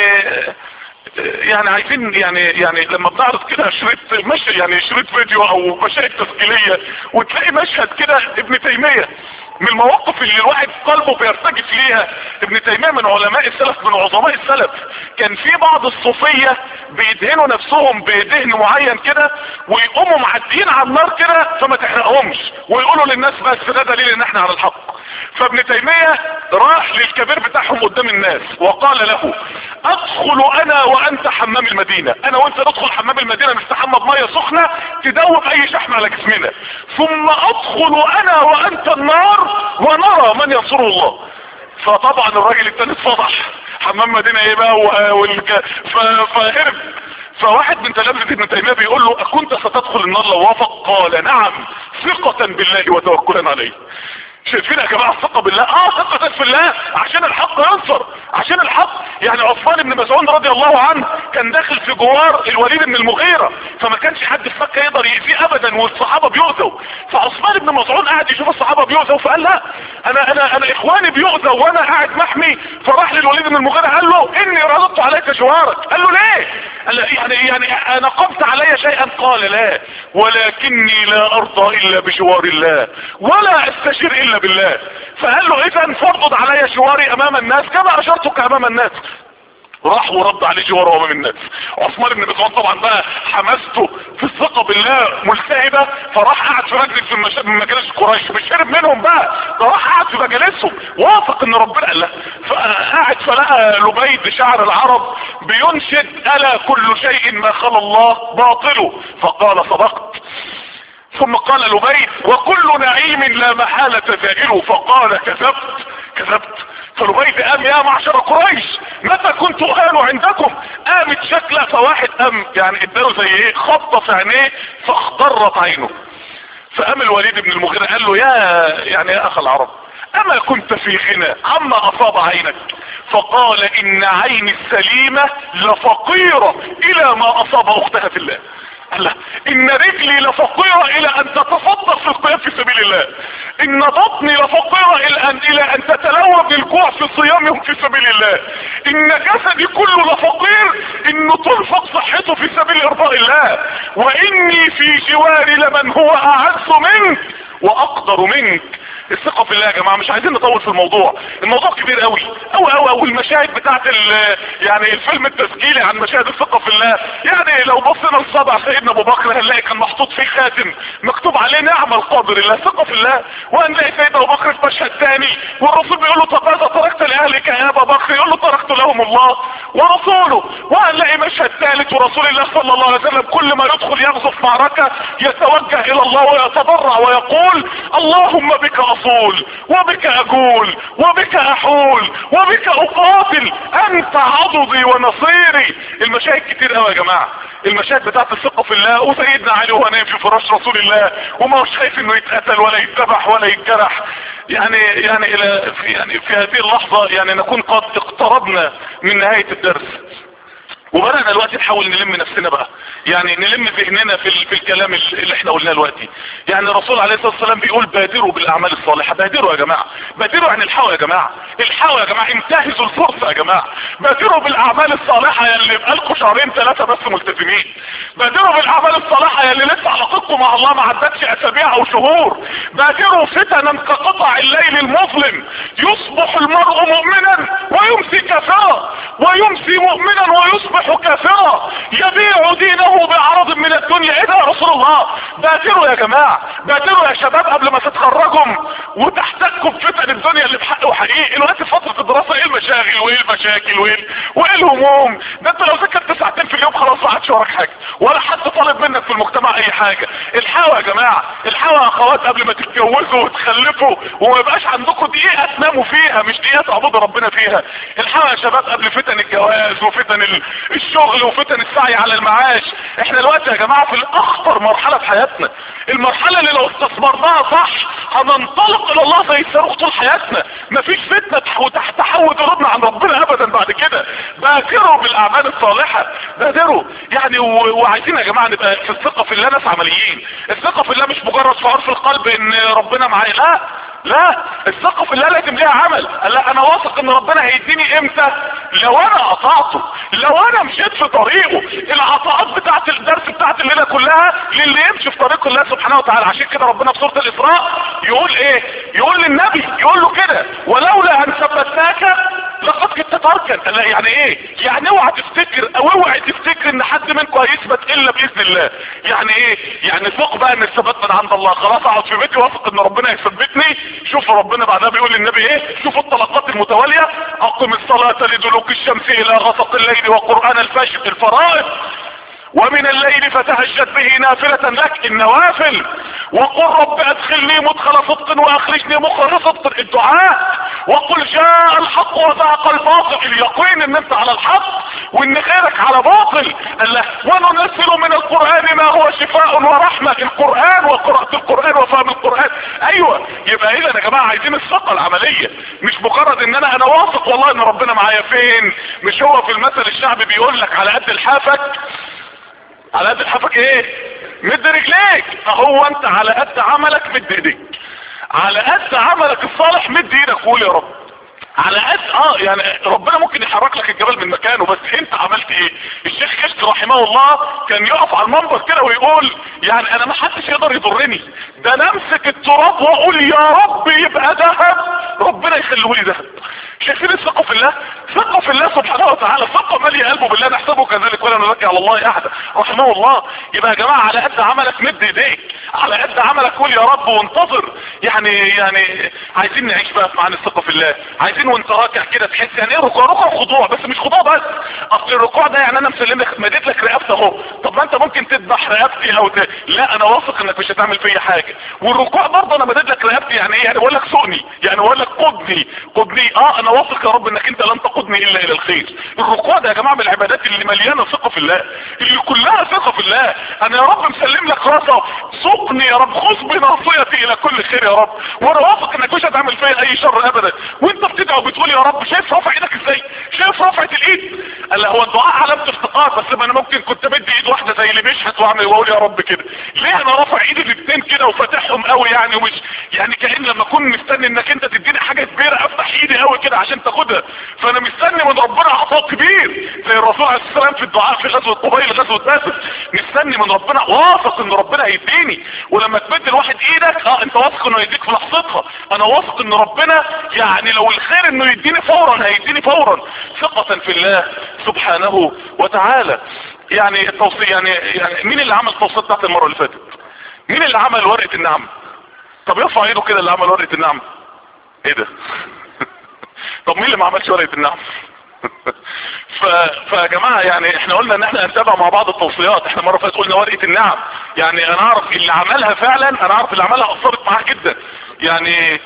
يعني عايزين يعني يعني لما بنعرض كده شريط مش يعني شريط فيديو او مشاهد تسجيلية وتلاقي مشهد كده ابن تيمية من المواقف اللي الواحد قلبه بيرتجف ليها ابن تيمية من علماء السلف من عظماء السلف كان في بعض الصوفية بيدهنوا نفسهم بدهن معين كده ويقوموا معديين على النار كده فما تحرقهمش ويقولوا للناس بس ده دليل ان احنا على الحق فابن تيمية راح للكبير بتاعهم قدام الناس وقال له ادخل انا وانت حمام المدينة انا وانت ندخل حمام المدينة نستحمى بمية سخنة تدوب اي شحم على جسمنا ثم ادخل انا وانت النار ونرى من ينصره الله فطبعا الراجل التاني اتفضح حمام مدينة ايه بقى والك... ف... فهرب فواحد من تلامذة ابن تيمية بيقول له اكنت ستدخل النار لو وافق قال نعم ثقة بالله وتوكلا عليه شايفين يا جماعة الثقة بالله اه ثقة في الله عشان الحق ينصر عشان الحق يعني عثمان بن مسعود رضي الله عنه كان داخل في جوار الوليد بن المغيرة فما كانش حد في مكة يقدر يأذيه ابدا والصحابة بيؤذوا فعثمان بن مسعود قاعد يشوف الصحابة بيؤذوا فقال لا انا انا انا اخواني بيؤذوا وانا قاعد محمي فراح للوليد بن المغيرة قال له اني رددت عليك جوارك قال له ليه قال له يعني يعني انا قمت علي شيئا قال لا ولكني لا ارضى الا بجوار الله ولا استشير الا بالله فقال له اذا فارضض علي جواري امام الناس كما اشرتك امام الناس راح ورد عليه جواره امام الناس عثمان بن مسعود طبعا بقى حماسته في الثقه بالله ملتهبه فراح قعد في مجلس في المش... من مجالس قريش مش هرب منهم بقى ده راح قعد في مجالسهم واثق ان ربنا قال له فقعد فلقى لبيد شعر العرب بينشد الا كل شيء ما خلا الله باطله فقال صدقت ثم قال لبيد وكل نعيم لا محالة زائله فقال كذبت كذبت فلبيد قام يا معشر قريش متى كنت آل عندكم قامت شكلة فواحد قام يعني اداله زي ايه خبطة في عينيه فاخضرت عينه فقام الوليد بن المغيرة قال له يا يعني يا اخ العرب اما كنت في غنى عما اصاب عينك فقال ان عيني السليمة لفقيرة الى ما اصاب اختها في الله الله ان رجلي لفقيرة الى ان تتصدق في القيام في سبيل الله ان بطني لفقيرة الى ان, إلى أن تتلوى بالجوع في صيامهم في سبيل الله ان جسدي كله لفقير انه تنفق صحته في سبيل ارضاء الله واني في جواري لمن هو اعز منك واقدر منك الثقة في الله يا جماعة مش عايزين نطول في الموضوع الموضوع كبير قوي قوي قوي قوي المشاهد بتاعت يعني الفيلم التسجيلي عن مشاهد الثقة في الله يعني لو بصينا لصبع سيدنا ابو بكر هنلاقي كان محطوط فيه خاتم مكتوب عليه نعم القادر الله ثقة في الله وهنلاقي سيدنا ابو بكر في مشهد تاني والرسول بيقول له طب ماذا تركت لاهلك يا ابا بكر يقول له تركت لهم الله ورسوله وهنلاقي مشهد ثالث ورسول الله صلى الله عليه وسلم كل ما يدخل يغزو في معركة يتوجه الى الله ويتضرع ويقول اللهم بك اصول وبك اقول وبك احول وبك اقاتل انت عضدي ونصيري المشاهد كتير قوي يا جماعة المشاهد بتاعت الثقة في الله وسيدنا علي وهو نايم في فراش رسول الله وما هوش خايف انه يتقتل ولا يتذبح ولا يتجرح يعني يعني الى في يعني في هذه اللحظة يعني نكون قد اقتربنا من نهاية الدرس وبدأنا دلوقتي نحاول نلم نفسنا بقى يعني نلم ذهننا في, في الكلام اللي احنا قلناه دلوقتي يعني الرسول عليه الصلاة والسلام بيقول بادروا بالاعمال الصالحة بادروا يا جماعة بادروا عن الحوا يا جماعة الحوا يا جماعة انتهزوا الفرصة يا جماعة بادروا بالاعمال الصالحة يا اللي بقالكم شهرين ثلاثة بس ملتزمين بادروا بالاعمال الصالحة يا اللي لسه علاقتكم مع الله ما عدتش اسابيع او شهور بادروا فتنا كقطع الليل المظلم يصبح المرء مؤمنا ويمسي كافرا ويمسي مؤمنا ويصبح كافرا يبيع دينه بعرض من الدنيا ايه ده يا رسول الله بادروا يا جماعة بادروا يا شباب قبل ما تتخرجوا وتحتكوا بفتن الدنيا اللي بحق وحقيقي دلوقتي فترة الدراسة ايه المشاغل وايه المشاكل وايه وايه الهموم ده انت لو ذاكرت ساعتين في اليوم خلاص ما عادش وراك حاجة ولا حد طالب منك في المجتمع اي حاجة الحوا يا جماعة الحوا يا اخوات قبل ما تتجوزوا وتخلفوا وما يبقاش عندكم دقيقة تناموا فيها مش دقيقة تعبدوا ربنا فيها الحوا يا شباب قبل فتن الجواز وفتن ال... الشغل وفتن السعي على المعاش احنا دلوقتي يا جماعة في الاخطر مرحلة في حياتنا المرحلة اللي لو استثمرناها صح هننطلق الى الله زي الصاروخ طول حياتنا مفيش فتنة تحول قلوبنا عن ربنا ابدا بعد كده بادروا بالاعمال الصالحة بادروا يعني و... وعايزين يا جماعة نبقى في الثقة في الله ناس عمليين الثقة في الله مش مجرد شعور في القلب ان ربنا معايا لا لا الثقة في الله لازم ليها عمل لا انا واثق ان ربنا هيديني امتى لو انا قطعته لو انا مشيت في طريقه العطاءات بتاعت الدرس بتاعت الليلة كلها للي يمشي في طريق الله سبحانه وتعالى عشان كده ربنا في سورة الاسراء يقول ايه يقول للنبي يقول له كده ولولا ان ثبتناك لقد كنت تركا لا يعني ايه يعني اوعى تفتكر او اوعى تفتكر ان حد منكم هيثبت الا باذن الله يعني ايه يعني ثق بقى ان الثبات من عند الله خلاص اقعد في بيتي واثق ان ربنا هيثبتني شوف ربنا بعدها بيقول للنبي ايه شوف الطلقات المتوالية اقم الصلاة لدلوك الشمس الى غسق الليل وقرآن الفجر الفرائض ومن الليل فتهجد به نافلة لك النوافل وقل رب ادخلني مدخل صدق واخرجني مخرج صدق الدعاء وقل جاء الحق وزهق الباطل اليقين ان انت على الحق وان غيرك على باطل الله وننزل من القرآن ما هو شفاء ورحمة القرآن وقراءة القرآن وفهم القرآن ايوه يبقى اذا يا جماعه عايزين الثقه العمليه مش مجرد ان انا انا واثق والله ان ربنا معايا فين مش هو في المثل الشعبي بيقول لك على قد لحافك على قد لحافك ايه مد رجليك فهو انت على قد عملك مد ايديك على قد عملك الصالح مد ايدك وقول يا رب على قد اه يعني ربنا ممكن يحرك لك الجبل من مكانه بس انت عملت ايه الشيخ كشك رحمه الله كان يقف على المنبر كده ويقول يعني انا ما حدش يقدر يضرني ده انا امسك التراب واقول يا رب يبقى ذهب ربنا يخليه لي ذهب شايفين الثقه في الله ثقه في الله سبحانه وتعالى ثقه ماليه قلبه بالله نحسبه كذلك ولا نزكي على الله احدا رحمه الله يبقى يا جماعه على قد عملك مد ايديك على قد عملك قول يا رب وانتظر يعني يعني عايزين نعيش بقى في معاني الثقه في الله عايزين وانت راكع كده تحس يعني ايه ركوع ركوع خضوع بس مش خضوع بس اصل الركوع ده يعني انا مسلم لك مديت لك رقبتي اهو طب ما انت ممكن تذبح رقبتي او ت... لا انا واثق انك مش هتعمل فيا حاجه والركوع برضه انا مديت لك رقبتي يعني ايه يعني بقول لك سوقني يعني بقول لك قدني قدني اه انا واثق يا رب انك انت لن تقودني الا الى الخير الركوع ده يا جماعه من العبادات اللي مليانه ثقه في الله اللي كلها ثقه في الله انا يا رب مسلم لك راسه سوقني يا رب خذ بناصيتي الى كل خير يا رب وانا واثق انك مش هتعمل فيا اي شر ابدا وانت بتدعو بتقول يا رب شايف رافع ايدك ازاي شايف رفعه الايد قال هو الدعاء علامه افتقار بس ما انا ممكن كنت بدي ايد واحده زي اللي بيشحت واعمل واقول يا رب كده ليه انا رافع ايدي الاثنين كده وفاتحهم قوي يعني ومش يعني كان لما اكون مستني انك انت تديني حاجه كبيره افتح ايدي قوي كده عشان تاخدها فانا مستني من ربنا عطاء كبير زي الرسول عليه الصلاه والسلام في الدعاء في غزوه قبيل غزوه بدر مستني من ربنا واثق ان ربنا هيديني ولما تمد الواحد ايدك اه انت واثق انه هيديك في لحظتها انا واثق ان ربنا يعني لو الخير انه يديني فورا هيديني فورا ثقة في الله سبحانه وتعالى يعني التوصية يعني, يعني مين اللي عمل التوصية بتاعت المرة اللي فاتت مين اللي عمل ورقة النعم طب يرفع ايده كده اللي عمل ورقة النعم ايه ده طب مين اللي ما عملش ورقة النعم ف... فيا جماعة يعني احنا قلنا ان احنا هنتابع مع بعض التوصيات احنا مرة فاتت قلنا ورقة النعم يعني انا اعرف اللي عملها فعلا انا اعرف اللي عملها اثرت معاه جدا يعني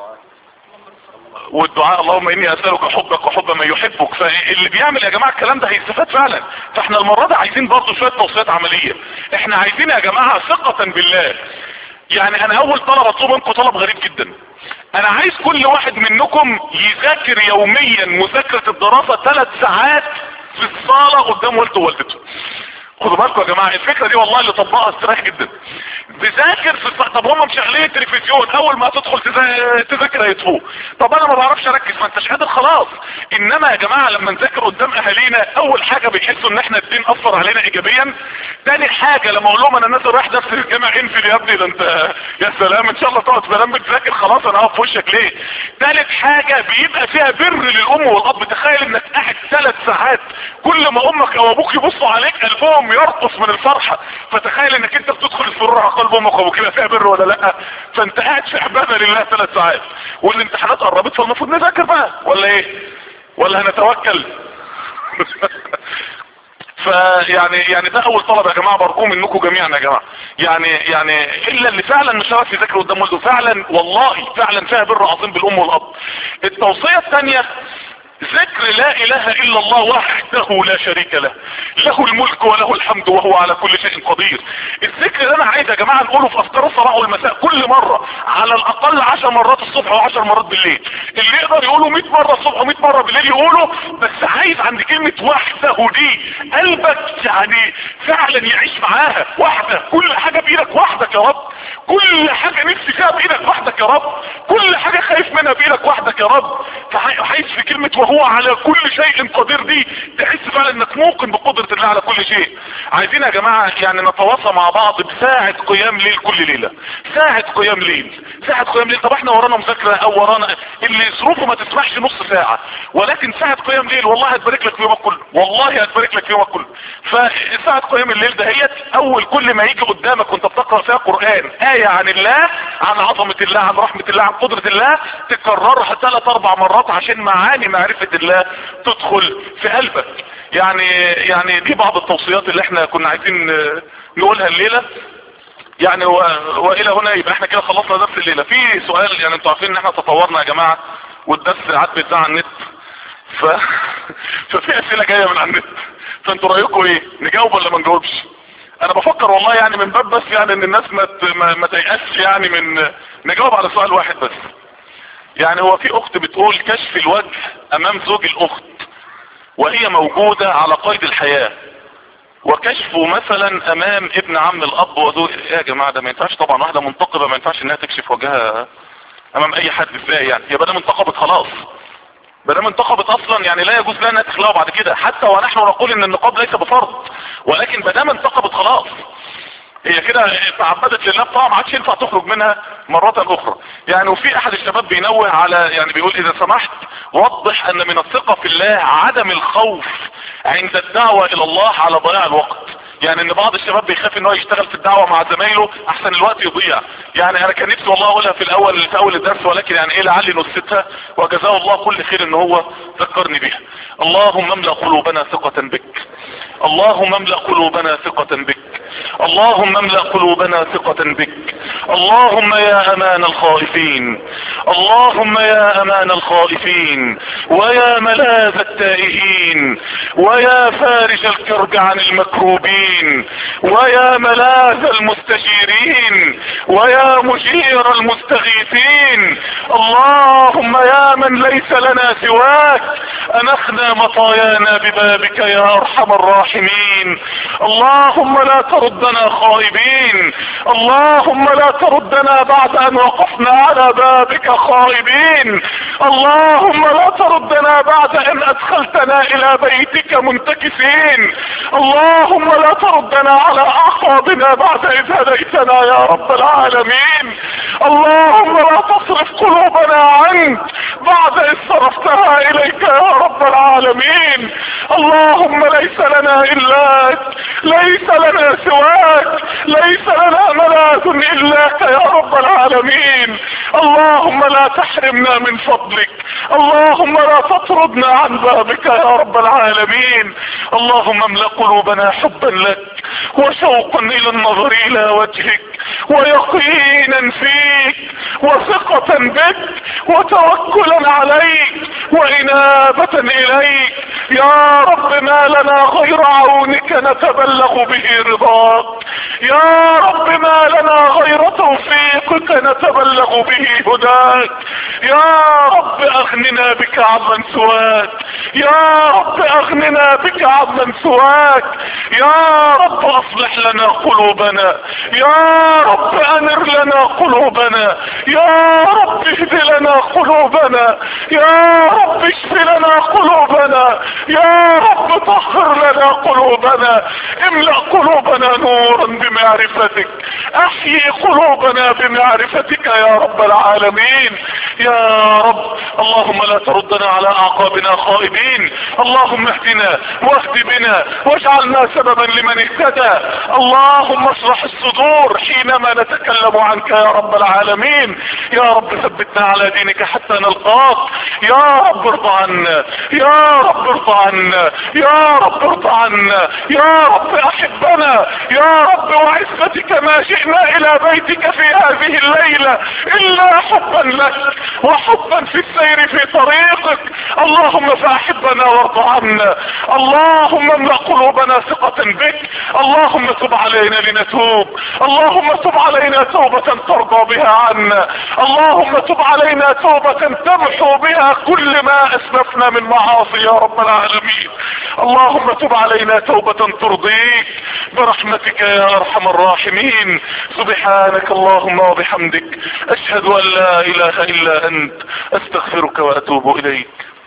والدعاء اللهم اني اسألك حبك وحب من يحبك فاللي بيعمل يا جماعة الكلام ده هيستفاد فعلا فاحنا المرة دي عايزين برضه شوية توصيات عملية احنا عايزين يا جماعة ثقة بالله يعني انا اول طلب اطلب منكم طلب غريب جدا انا عايز كل واحد منكم يذاكر يوميا مذاكرة الدراسة ثلاث ساعات في الصالة قدام والده ووالدته خدوا بالكم يا جماعه الفكره دي والله اللي طبقها استريح جدا بذاكر في الص... طب هم مشغلين التلفزيون اول ما تدخل تذا... تذاكر هيطفوه طب انا ما بعرفش اركز ما انتش قادر خلاص انما يا جماعه لما نذاكر قدام اهالينا اول حاجه بيحسوا ان احنا الدين اثر علينا ايجابيا تاني حاجه لما اقول لهم انا نازل رايح درس الجامع انفل يا ابني ده انت يا سلام ان شاء الله تقعد سلام بتذاكر خلاص انا هقف في وشك ليه تالت حاجه بيبقى فيها بر للام والاب تخيل انك قاعد ثلاث ساعات كل ما امك او ابوك يبصوا عليك قلبهم يرقص من الفرحة فتخيل انك انت بتدخل السرور على قلب امك وابوك يبقى فيها بر ولا لا فانت قاعد في عبادة لله ثلاث ساعات والامتحانات قربت فالمفروض نذاكر بقى ولا ايه ولا هنتوكل فيعني يعني ده اول طلب يا جماعه برجو منكم جميعا يا جماعه يعني يعني الا اللي فعلا مش عارف يذاكر قدام والده فعلا والله فعلا فيها بر عظيم بالام والاب التوصيه الثانيه ذكر لا اله الا الله وحده لا شريك له له الملك وله الحمد وهو على كل شيء قدير الذكر ده انا عايز يا جماعة نقوله في اذكار الصباح والمساء كل مرة على الاقل عشر مرات الصبح وعشر مرات بالليل اللي يقدر يقوله 100 مرة الصبح و100 مرة بالليل يقوله بس عايز عند كلمة وحده دي قلبك يعني فعلا يعيش معاها وحده كل حاجة بايدك وحدك يا رب كل حاجة نفسي فيها بايدك وحدك يا رب كل حاجة خايف منها بايدك وحدك يا رب فعايز في كلمة وهو على كل شيء قدير دي تحس فعلا انك موقن بقدرة الله على كل شيء عايزين يا جماعة يعني نتواصى مع بعض بساعة قيام ليل كل ليلة ساعة قيام ليل ساعة قيام ليل طب احنا ورانا مذاكرة او ورانا اللي ظروفه ما تسمحش نص ساعة ولكن ساعة قيام ليل والله هتبارك لك في يومك كله والله هتبارك لك في يومك كله فساعة قيام الليل دهيت اول كل ما يجي قدامك وانت بتقرأ فيها قرآن آية عن الله عن عظمة الله عن رحمة الله عن قدرة الله تكررها ثلاث اربع مرات عشان معاني معرفة الله تدخل في قلبك يعني يعني دي بعض التوصيات اللي احنا كنا عايزين نقولها الليلة يعني و... والى هنا يبقى احنا كده خلصنا درس الليلة في سؤال يعني انتوا عارفين ان احنا تطورنا يا جماعة والدرس عاد بيتذاع على النت ف... ففي اسئلة جاية من على النت فانتوا رايكم ايه نجاوب ولا ما نجاوبش انا بفكر والله يعني من باب بس يعني ان الناس ما ت- ما, ما تيأسش يعني من نجاوب على سؤال واحد بس يعني هو في اخت بتقول كشف الوجه امام زوج الاخت وهي موجودة على قيد الحياة وكشفه مثلا امام ابن عم الاب ودول إيه يا جماعة ده ما ينفعش طبعا واحدة منتقبة ما ينفعش انها تكشف وجهها امام اي حد ازاي يعني يبقى ده منتقبت خلاص ما دام انتقبت اصلا يعني لا يجوز لها انها تخلعه بعد كده حتى ونحن نقول ان النقاب ليس بفرض ولكن ما دام انتقبت خلاص هي كده تعبدت لله بطاعة ما عادش ينفع تخرج منها مرة اخرى يعني وفي احد الشباب بينوه على يعني بيقول اذا سمحت وضح ان من الثقة في الله عدم الخوف عند الدعوة الى الله على ضياع الوقت يعني ان بعض الشباب بيخاف ان هو يشتغل في الدعوة مع زمايله احسن الوقت يضيع يعني انا كان نفسي والله اقولها في الاول في اول الدرس ولكن يعني ايه لعلي نسيتها وجزاه الله كل خير ان هو ذكرني بها اللهم املأ قلوبنا ثقة بك اللهم املأ قلوبنا ثقة بك اللهم املأ قلوبنا ثقة بك اللهم يا امان الخائفين اللهم يا امان الخائفين ويا ملاذ التائهين ويا فارج الكرب عن المكروبين ويا ملاذ المستجيرين ويا مجير المستغيثين اللهم يا من ليس لنا سواك انخنا مطايانا ببابك يا ارحم الراحمين اللهم لا تردنا خائبين اللهم لا تردنا بعد ان وقفنا على بابك خائبين اللهم لا تردنا بعد ان ادخلتنا الى بيتك منتكسين اللهم لا تردنا على اعقابنا بعد اذ هديتنا يا رب العالمين اللهم لا تصرف قلوبنا عنك بعد اذ صرفتها اليك يا رب العالمين اللهم ليس لنا الاك ليس لنا سواك ليس لنا ملاذ الاك يا رب العالمين اللهم لا تحرمنا من فضلك اللهم لا تطردنا عن بابك يا رب العالمين اللهم املأ قلوبنا حبا لك وشوقا الى النظر الى وجهك ويقينا فيك وثقة بك وتوكلا عليك وانابة اليك يا رب ما لنا غير عونك نتبلغ به رضاك يا رب ما لنا غير توفيقك نتبلغ به هداك يا رب اغننا بك عمن سواك يا رب اغننا بك عمن سواك يا رب اصلح لنا قلوبنا يا رب انر لنا قلوبنا يا رب اهد لنا قلوبنا يا رب اشف لنا قلوبنا يا رب طهر لنا قلوبنا املأ قلوبنا نورا بمعرفتك احيي قلوبنا بمعرفتك يا رب العالمين يا رب اللهم لا تردنا على اعقابنا خائبين اللهم اهدنا واهد بنا واجعلنا سببا لمن اهتدى اللهم اشرح الصدور حينما نتكلم عنك يا رب العالمين يا رب ثبتنا على دينك حتى نلقاك يا رب ارضى عنا يا رب ارضى عنا يا رب ارضى عنا يا رب احبنا يا رب وعزتك ما جئنا الى بيتك في هذه الليلة الا حبا لك وحبا في السير في طريقك اللهم فاحبنا وارضى عنا اللهم املأ قلوبنا ثقة بك اللهم تب علينا لنتوب اللهم تب علينا توبة ترضى بها عنا اللهم تب علينا توبة تمحو بها كل ما اسلفنا من معاصي يا رب العالمين اللهم تب علينا توبة ترضيك برحمتك يا ارحم الراحمين سبحانك اللهم وبحمدك اشهد ان لا اله الا انت استغفرك واتوب اليك